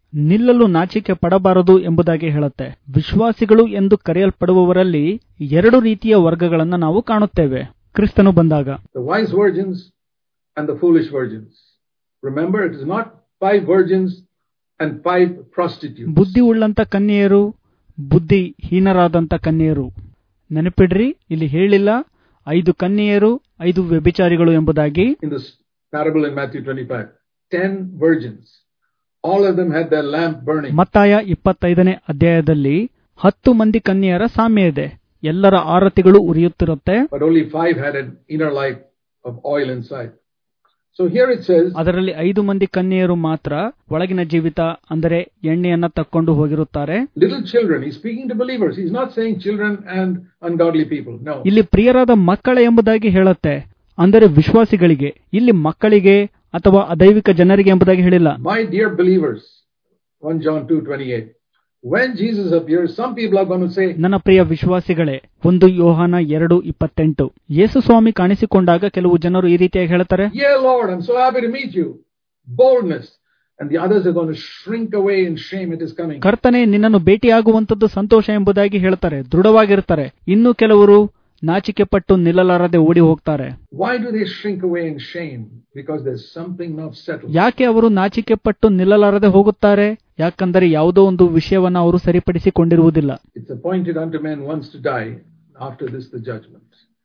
ನಿಲ್ಲಲು ನಾಚಿಕೆ ಪಡಬಾರದು ಎಂಬುದಾಗಿ ಹೇಳುತ್ತೆ ವಿಶ್ವಾಸಿಗಳು ಎಂದು ಕರೆಯಲ್ಪಡುವವರಲ್ಲಿ ಎರಡು ರೀತಿಯ ವರ್ಗಗಳನ್ನು ನಾವು ಕಾಣುತ್ತೇವೆ ಕ್ರಿಸ್ತನು ಬಂದಾಗ The wise virgins and the foolish virgins. Remember, it is not five virgins and five prostitutes. ಬುದ್ಧಿ ಉಳ್ಳಂತ ಕನ್ಯೆಯರು ಬುದ್ಧಿ ಹೀನರಾದಂತ ಕನ್ಯೆಯರು ನೆನಪಿಡ್ರಿ ಇಲ್ಲಿ ಹೇಳಿಲ್ಲ ಐದು ಕನ್ಯೆಯರು ಐದು ವ್ಯಭಿಚಾರಿಗಳು ಎಂಬುದಾಗಿ In this parable in Matthew 25, ten virgins. All of them had their lamp burning. ಮತ್ತಾಯ ಇಪ್ಪತ್ತೈದನೇ ಅಧ್ಯಾಯದಲ್ಲಿ ಹತ್ತು ಮಂದಿ ಕನ್ಯೆಯರ ಸಾಮ್ಯ ಇದೆ ಎಲ್ಲರ ಆರತಿಗಳು ಉರಿಯುತ್ತಿರುತ್ತೆ but only five had an inner light of oil inside. So here it says, ಅದರಲ್ಲಿ ಐದು ಮಂದಿ ಕನ್ಯೆಯರು ಮಾತ್ರ ಒಳಗಿನ ಜೀವಿತ ಅಂದರೆ ಎಣ್ಣೆಯನ್ನ ತಕ್ಕೊಂಡು ಹೋಗಿರುತ್ತಾರೆ little children. He's speaking to believers. He's not saying children and ungodly people. No. ಇಲ್ಲಿ ಪ್ರಿಯರಾದ ಮಕ್ಕಳ ಎಂಬುದಾಗಿ ಹೇಳುತ್ತೆ ಅಂದರೆ ವಿಶ್ವಾಸಿಗಳಿಗೆ ಇಲ್ಲಿ ಮಕ್ಕಳಿಗೆ ಅಥವಾ ಅದೈವಿಕ ಜನರಿಗೆ ಎಂಬುದಾಗಿ ಹೇಳಿಲ್ಲ My dear believers, 1 John 2 28. When Jesus appears, some people are going to say, ನನ್ನ ಪ್ರಿಯ ವಿಶ್ವಾಸಿಗಳೇ ಒಂದು ಯೋಹಾನ ಎರಡು ಇಪ್ಪತ್ತೆಂಟು ಯೇಸು ಸ್ವಾಮಿ ಕಾಣಿಸಿಕೊಂಡಾಗ ಕೆಲವು ಜನರು ಈ ರೀತಿಯಾಗಿ ಹೇಳ್ತಾರೆ Yeah, Lord, I'm so happy to meet you. Boldness. And the others are going to shrink away in shame at his coming. ಕರ್ತನೆ ನಿನ್ನನ್ನು ಭೇಟಿಯಾಗುವಂತದ್ದು ಸಂತೋಷ ಎಂಬುದಾಗಿ ಹೇಳ್ತಾರೆ ದೃಢವಾಗಿರ್ತಾರೆ ಇನ್ನು ಕೆಲವರು ನಾಚಿಕೆ ಪಟ್ಟು ನಿಲ್ಲಲಾರದೆ ಓಡಿ ಹೋಗ್ತಾರೆ Why do they shrink away in shame? Because there's something not settled. ಯಾಕೆ ಅವರು ನಾಚಿಕೆ ಪಟ್ಟು ನಿಲ್ಲಲಾರದೆ ಹೋಗುತ್ತಾರೆ ಯಾಕಂದರೆ ಯಾವುದೋ ಒಂದು ವಿಷಯವನ್ನ ಅವರು ಸರಿಪಡಿಸಿಕೊಂಡಿರುವುದಿಲ್ಲ It's appointed unto men once to die, after this the judgment.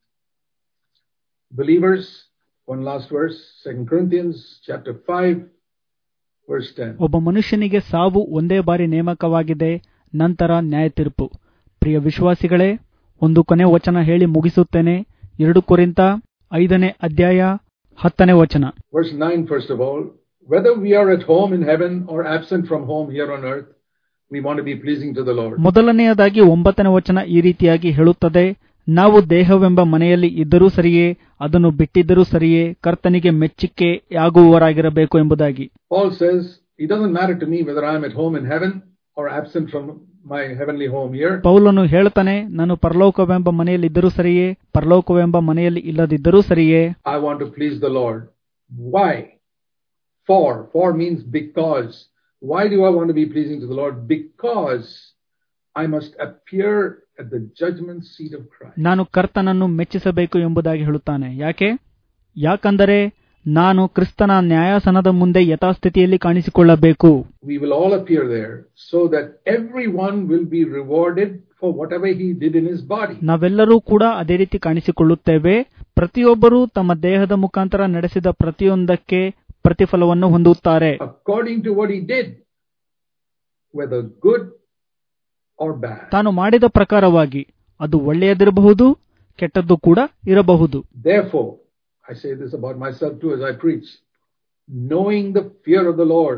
Believers, one last verse, 2 Corinthians chapter 5, verse 10. ಒಬ್ಬ ಮನುಷ್ಯನಿಗೆ ಸಾವು ಒಂದೇ ಬಾರಿ ನೇಮಕವಾಗಿದೆ ನಂತರ ನ್ಯಾಯ ತೀರ್ಪು ಪ್ರಿಯ ವಿಶ್ವಾಸಿಗಳೇ ಒಂದು ಕೊನೆ ವಚನ ಹೇಳಿ ಮುಗಿಸುತ್ತೇನೆ ಎರಡು ಕೊರಿಂತ ಐದನೇ ಅಧ್ಯಾಯ ಹತ್ತನೇ ವಚನ Verse 9, first of all, whether we are at home in heaven or absent from home here on earth, we want to be pleasing to the Lord. ಮೊದಲನೆಯದಾಗಿ ಒಂಬತ್ತನೇ ವಚನ ಈ ರೀತಿಯಾಗಿ ಹೇಳುತ್ತದೆ ನಾವು ದೇಹವೆಂಬ ಮನೆಯಲ್ಲಿ ಇದ್ದರೂ ಸರಿಯೇ ಅದನ್ನು ಬಿಟ್ಟಿದ್ದರೂ ಸರಿಯೇ ಕರ್ತನಿಗೆ ಮೆಚ್ಚಿಕೆಯಾಗುವವರಾಗಿರಬೇಕು ಎಂಬುದಾಗಿ Paul says, it doesn't matter to me whether I'm at home in heaven or absent from my heavenly home here. ಪೌಲನು ಹೇಳ್ತಾನೆ ನಾನು ಪರಲೋಕವೆಂಬ ಮನೆಯಲ್ಲಿ ಇದ್ದರೂ ಸರಿಯೇ ಪರಲೋಕವೆಂಬ ಮನೆಯಲ್ಲಿ ಇಲ್ಲದಿದ್ದರೂ ಸರಿಯೇ I want to please the Lord. Why? For. For means because. Why do I want to be pleasing to the Lord? Because I must appear at the judgment seat of Christ. ನಾನು ಕರ್ತನನ್ನು ಮೆಚ್ಚಿಸಬೇಕು ಎಂಬುದಾಗಿ ಹೇಳುತ್ತಾನೆ ಯಾಕೆ ಯಾಕಂದರೆ ನಾನು ಕ್ರಿಸ್ತನ ನ್ಯಾಯಾಸನದ ಮುಂದೆ ಯಥಾಸ್ಥಿತಿಯಲ್ಲಿ ಕಾಣಿಸಿಕೊಳ್ಳಬೇಕು We will all appear there so that everyone will be rewarded for whatever he did in his body. ನಾವೆಲ್ಲರೂ ಕೂಡ ಅದೇ ರೀತಿ ಕಾಣಿಸಿಕೊಳ್ಳುತ್ತೇವೆ ಪ್ರತಿಯೊಬ್ಬರೂ ತಮ್ಮ ದೇಹದ ಮುಖಾಂತರ ನಡೆಸಿದ ಪ್ರತಿಯೊಂದಕ್ಕೆ ಪ್ರತಿಫಲವನ್ನು ಹೊಂದುತ್ತಾರೆ According to what he did, whether good or bad. ತಾನು ಮಾಡಿದ ಪ್ರಕಾರವಾಗಿ ಅದು ಒಳ್ಳೆಯದಿರಬಹುದು ಕೆಟ್ಟದ್ದು ಕೂಡ ಇರಬಹುದು Therefore, I say this about myself too as I preach. Knowing the fear of the Lord,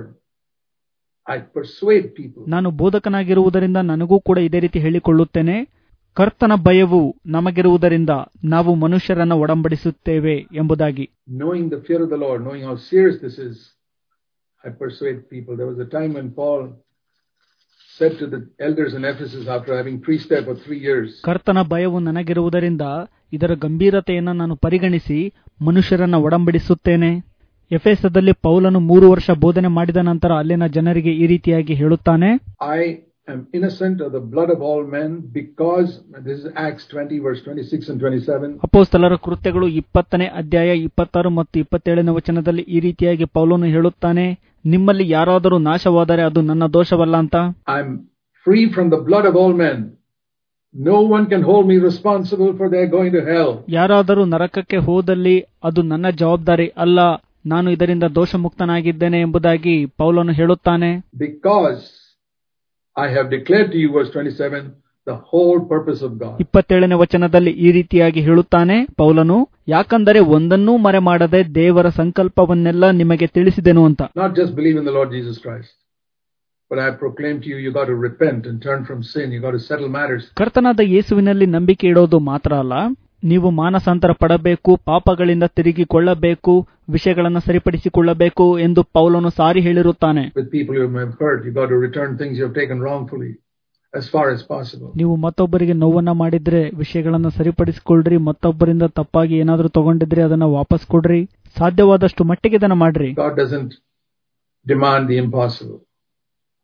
I persuade people. ನಾನು ಬೋಧಕನಾಗಿರುವುದರಿಂದ ನನಗೂ ಕೂಡ ಇದೇ ರೀತಿ ಹೇಳಿಕೊಳ್ಳುತ್ತೇನೆ ಕರ್ತನ ಭಯವು ನಮಗಿರುವುದರಿಂದ ನಾವು ಮನುಷ್ಯರನ್ನ ಒಡಂಬಡಿಸುತ್ತೇವೆ ಎಂಬುದಾಗಿ Knowing the fear of the Lord, knowing how serious this is, I persuade people. There was a time when Paul said to the elders in Ephesus after having preached there for three years, ಕರ್ತನ ಭಯವು ನನಗಿರುವುದರಿಂದ ಇದರ ಗಂಭೀರತೆಯನ್ನು ನಾನು ಪರಿಗಣಿಸಿ ಮನುಷ್ಯರನ್ನ ಒಡಂಬಡಿಸುತ್ತೇನೆ ಎಫೆಸದಲ್ಲಿ ಪೌಲನು ಮೂರು ವರ್ಷ ಬೋಧನೆ ಮಾಡಿದ ನಂತರ ಅಲ್ಲಿನ ಜನರಿಗೆ ಈ ರೀತಿಯಾಗಿ ಹೇಳುತ್ತಾನೆ I am innocent of the blood of all men because, this is Acts 20 verse 26 and 27, ಅಪೋಸ್ತಲರ ಕೃತ್ಯಗಳು ಇಪ್ಪತ್ತನೇ ಅಧ್ಯಾಯ ಇಪ್ಪತ್ತಾರು ಮತ್ತು ಇಪ್ಪತ್ತೇಳನೇ ವಚನದಲ್ಲಿ ಈ ರೀತಿಯಾಗಿ ಪೌಲನು ಹೇಳುತ್ತಾನೆ ನಿಮ್ಮಲ್ಲಿ ಯಾರಾದರೂ ನಾಶವಾದರೆ ಅದು ನನ್ನ ದೋಷವಲ್ಲ ಅಂತ I'm free from the blood of all men. No one can hold me responsible for their going to hell. ಯಾರಾದರೂ ನರಕಕ್ಕೆ ಹೋದಲ್ಲಿ ಅದು ನನ್ನ ಜವಾಬ್ದಾರಿ ಅಲ್ಲ ನಾನು ಇದರಿಂದ ದೋಷಮುಕ್ತನಾಗಿದ್ದೇನೆ ಎಂಬುದಾಗಿ ಪೌಲನು ಹೇಳುತ್ತಾನೆ Because I have declared to you, verse 27, the whole purpose of God. ಇಪ್ಪತ್ತೇಳನೇ ವಚನದಲ್ಲಿ ಈ ರೀತಿಯಾಗಿ ಹೇಳುತ್ತಾನೆ ಪೌಲನು ಯಾಕಂದರೆ ಒಂದನ್ನೂ ಮರೆ ಮಾಡದೆ ದೇವರ ಸಂಕಲ್ಪವನ್ನೆಲ್ಲ ನಿಮಗೆ ತಿಳಿಸಿದೆನು ಅಂತ Not just believe in the Lord Jesus Christ, but I have proclaimed to you, you got to repent and turn from sin. You got to settle matters. ಕರ್ತನಾದ ಯೇಸುವಿನಲ್ಲಿ ನಂಬಿಕೆ ಇಡೋದು ಮಾತ್ರ ಅಲ್ಲ ನೀವು ಮಾನಸಾಂತರ ಪಡಬೇಕು ಪಾಪಗಳಿಂದ ತಿರುಗಿಕೊಳ್ಳಬೇಕು ವಿಷಯಗಳನ್ನು ಸರಿಪಡಿಸಿಕೊಳ್ಳಬೇಕು ಎಂದು ಪೌಲನು ಸಾರಿ ಹೇಳಿರುತ್ತಾನೆ With people you have hurt, you got to return things you have taken wrongfully as far as possible. ನೀವು ಮತ್ತೊಬ್ಬರಿಗೆ ನೋವನ್ನ ಮಾಡಿದ್ರೆ ವಿಷಯಗಳನ್ನ ಸರಿಪಡಿಸಿಕೊಳ್ರಿ ಮತ್ತೊಬ್ಬರಿಂದ ತಪ್ಪಾಗಿ ಏನಾದ್ರೂ ತಗೊಂಡಿದ್ರೆ ಅದನ್ನ ವಾಪಸ್ ಕೊಡ್ರಿ ಸಾಧ್ಯವಾದಷ್ಟು ಮಟ್ಟಿಗೆ ಇದನ್ನ ಮಾಡ್ರಿ God doesn't demand the impossible.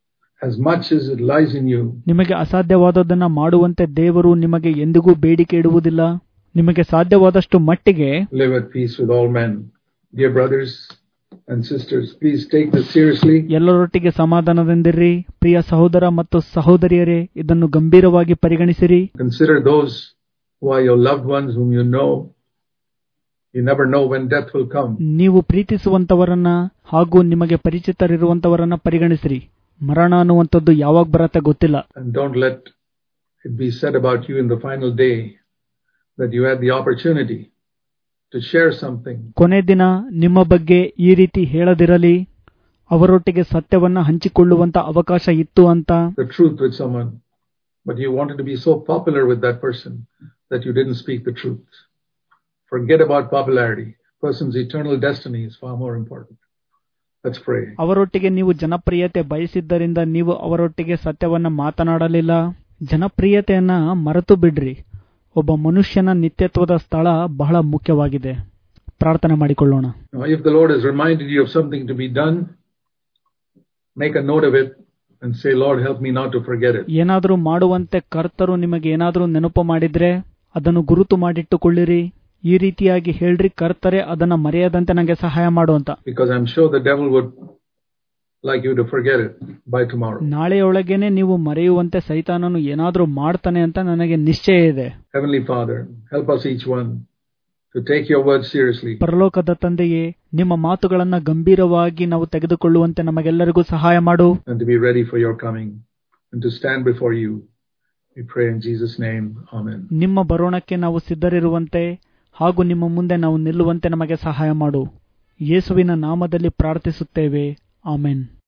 as much as it lies in you. ನಿಮಗೆ ಅಸಾಧ್ಯವಾದದ್ದನ್ನ ಮಾಡುವಂತೆ ದೇವರು ನಿಮಗೆ ಎಂದಿಗೂ ಬೇಡಿಕೆ ಇಡುವುದಿಲ್ಲ ನಿಮಗೆ ಸಾಧ್ಯವಾದಷ್ಟು ಮಟ್ಟಿಗೆ Live at peace with all men. Dear brothers and sisters, please take this seriously. ಎಲ್ಲರೊಟ್ಟಿಗೆ ಸಮಾಧಾನದಿಂದಿರ್ರಿ ಪ್ರಿಯ ಸಹೋದರ ಮತ್ತು ಸಹೋದರಿಯರೇ ಇದನ್ನು ಗಂಭೀರವಾಗಿ ಪರಿಗಣಿಸಿರಿ Consider those who are your loved ones whom you know. You never know when death will come. ನೀವು ಪ್ರೀತಿಸುವಂತವರನ್ನ ಹಾಗೂ ನಿಮಗೆ ಪರಿಚಿತರಿರುವಂತವರನ್ನ ಪರಿಗಣಿಸಿರಿ ಮರಣ ಅನ್ನುವಂಥದ್ದು ಯಾವಾಗ ಬರತ್ತೆ ಗೊತ್ತಿಲ್ಲ And don't let it be said about you in the final day that you had the opportunity to share something ಕೊನೆ ದಿನ ನಿಮ್ಮ ಬಗ್ಗೆ ಈ ರೀತಿ ಹೇಳದಿರಲಿ ಅವರೊಟ್ಟಿಗೆ ಸತ್ಯವನ್ನ ಹಂಚಿಕೊಳ್ಳುವಂತ ಅವಕಾಶ ಇತ್ತು ಅಂತ the truth with someone, but you wanted to be so popular with that person that you didn't speak the truth. Forget about popularity. Person's eternal destiny is far more important. Let's pray. ಅವರೊಟ್ಟಿಗೆ ನೀವು ಜನಪ್ರಿಯತೆ ಬಯಸಿದ್ದರಿಂದ ನೀವು ಅವರೊಟ್ಟಿಗೆ ಸತ್ಯವನ್ನ ಮಾತನಾಡಲಿಲ್ಲ ಜನಪ್ರಿಯತೆಯನ್ನ ಮರೆತು ಬಿಡ್ರಿ ಒಬ್ಬ ಮನುಷ್ಯನ ನಿತ್ಯತ್ವದ ಸ್ಥಳ ಬಹಳ ಮುಖ್ಯವಾಗಿದೆ ಪ್ರಾರ್ಥನೆ ಮಾಡಿಕೊಳ್ಳೋಣ Now, if the Lord has reminded you of something to be done, make a note of it and say, Lord, help me not to forget it. ಏನಾದರೂ ಮಾಡುವಂತೆ ಕರ್ತರು ನಿಮಗೆ ಏನಾದರೂ ನೆನಪು ಮಾಡಿದ್ರೆ ಅದನ್ನು ಗುರುತು ಮಾಡಿಟ್ಟುಕೊಳ್ಳಿರಿ ಈ ರೀತಿಯಾಗಿ ಹೇಳ್ರಿ ಕರ್ತರೆ ಅದನ್ನ ಮರೆಯದಂತೆ ನನಗೆ ಸಹಾಯ ಮಾಡು ಅಂತ Because I'm sure the devil would like you to forget it by tomorrow. ನಾಳೆಯೊಳಗೇನೆ ನೀವು ಮರೆಯುವಂತೆ ಸೈತಾನನು ಏನಾದರೂ ಮಾಡ್ತಾನೆ ಅಂತ ನನಗೆ ನಿಶ್ಚಯ ಇದೆ Heavenly Father, help us each one to take your word seriously ಪರಲೋಕದ ತಂದೆಯೇ ನಿಮ್ಮ ಮಾತುಗಳನ್ನ ಗಂಭೀರವಾಗಿ ನಾವು ತೆಗೆದುಕೊಳ್ಳುವಂತೆ ನಮಗೆಲ್ಲರಿಗೂ ಸಹಾಯ ಮಾಡು and to be ready for your coming and to stand before you. We pray in Jesus' name. Amen. ನಿಮ್ಮ ಬರೋಣಕ್ಕೆ ನಾವು ಸಿದ್ಧರಿರುವಂತೆ ಹಾಗೂ ನಿಮ್ಮ ಮುಂದೆ ನಾವು ನಿಲ್ಲುವಂತೆ ನಮಗೆ ಸಹಾಯ ಮಾಡು ಯೇಸುವಿನ ನಾಮದಲ್ಲಿ ಪ್ರಾರ್ಥಿಸುತ್ತೇವೆ ಆಮೆನ್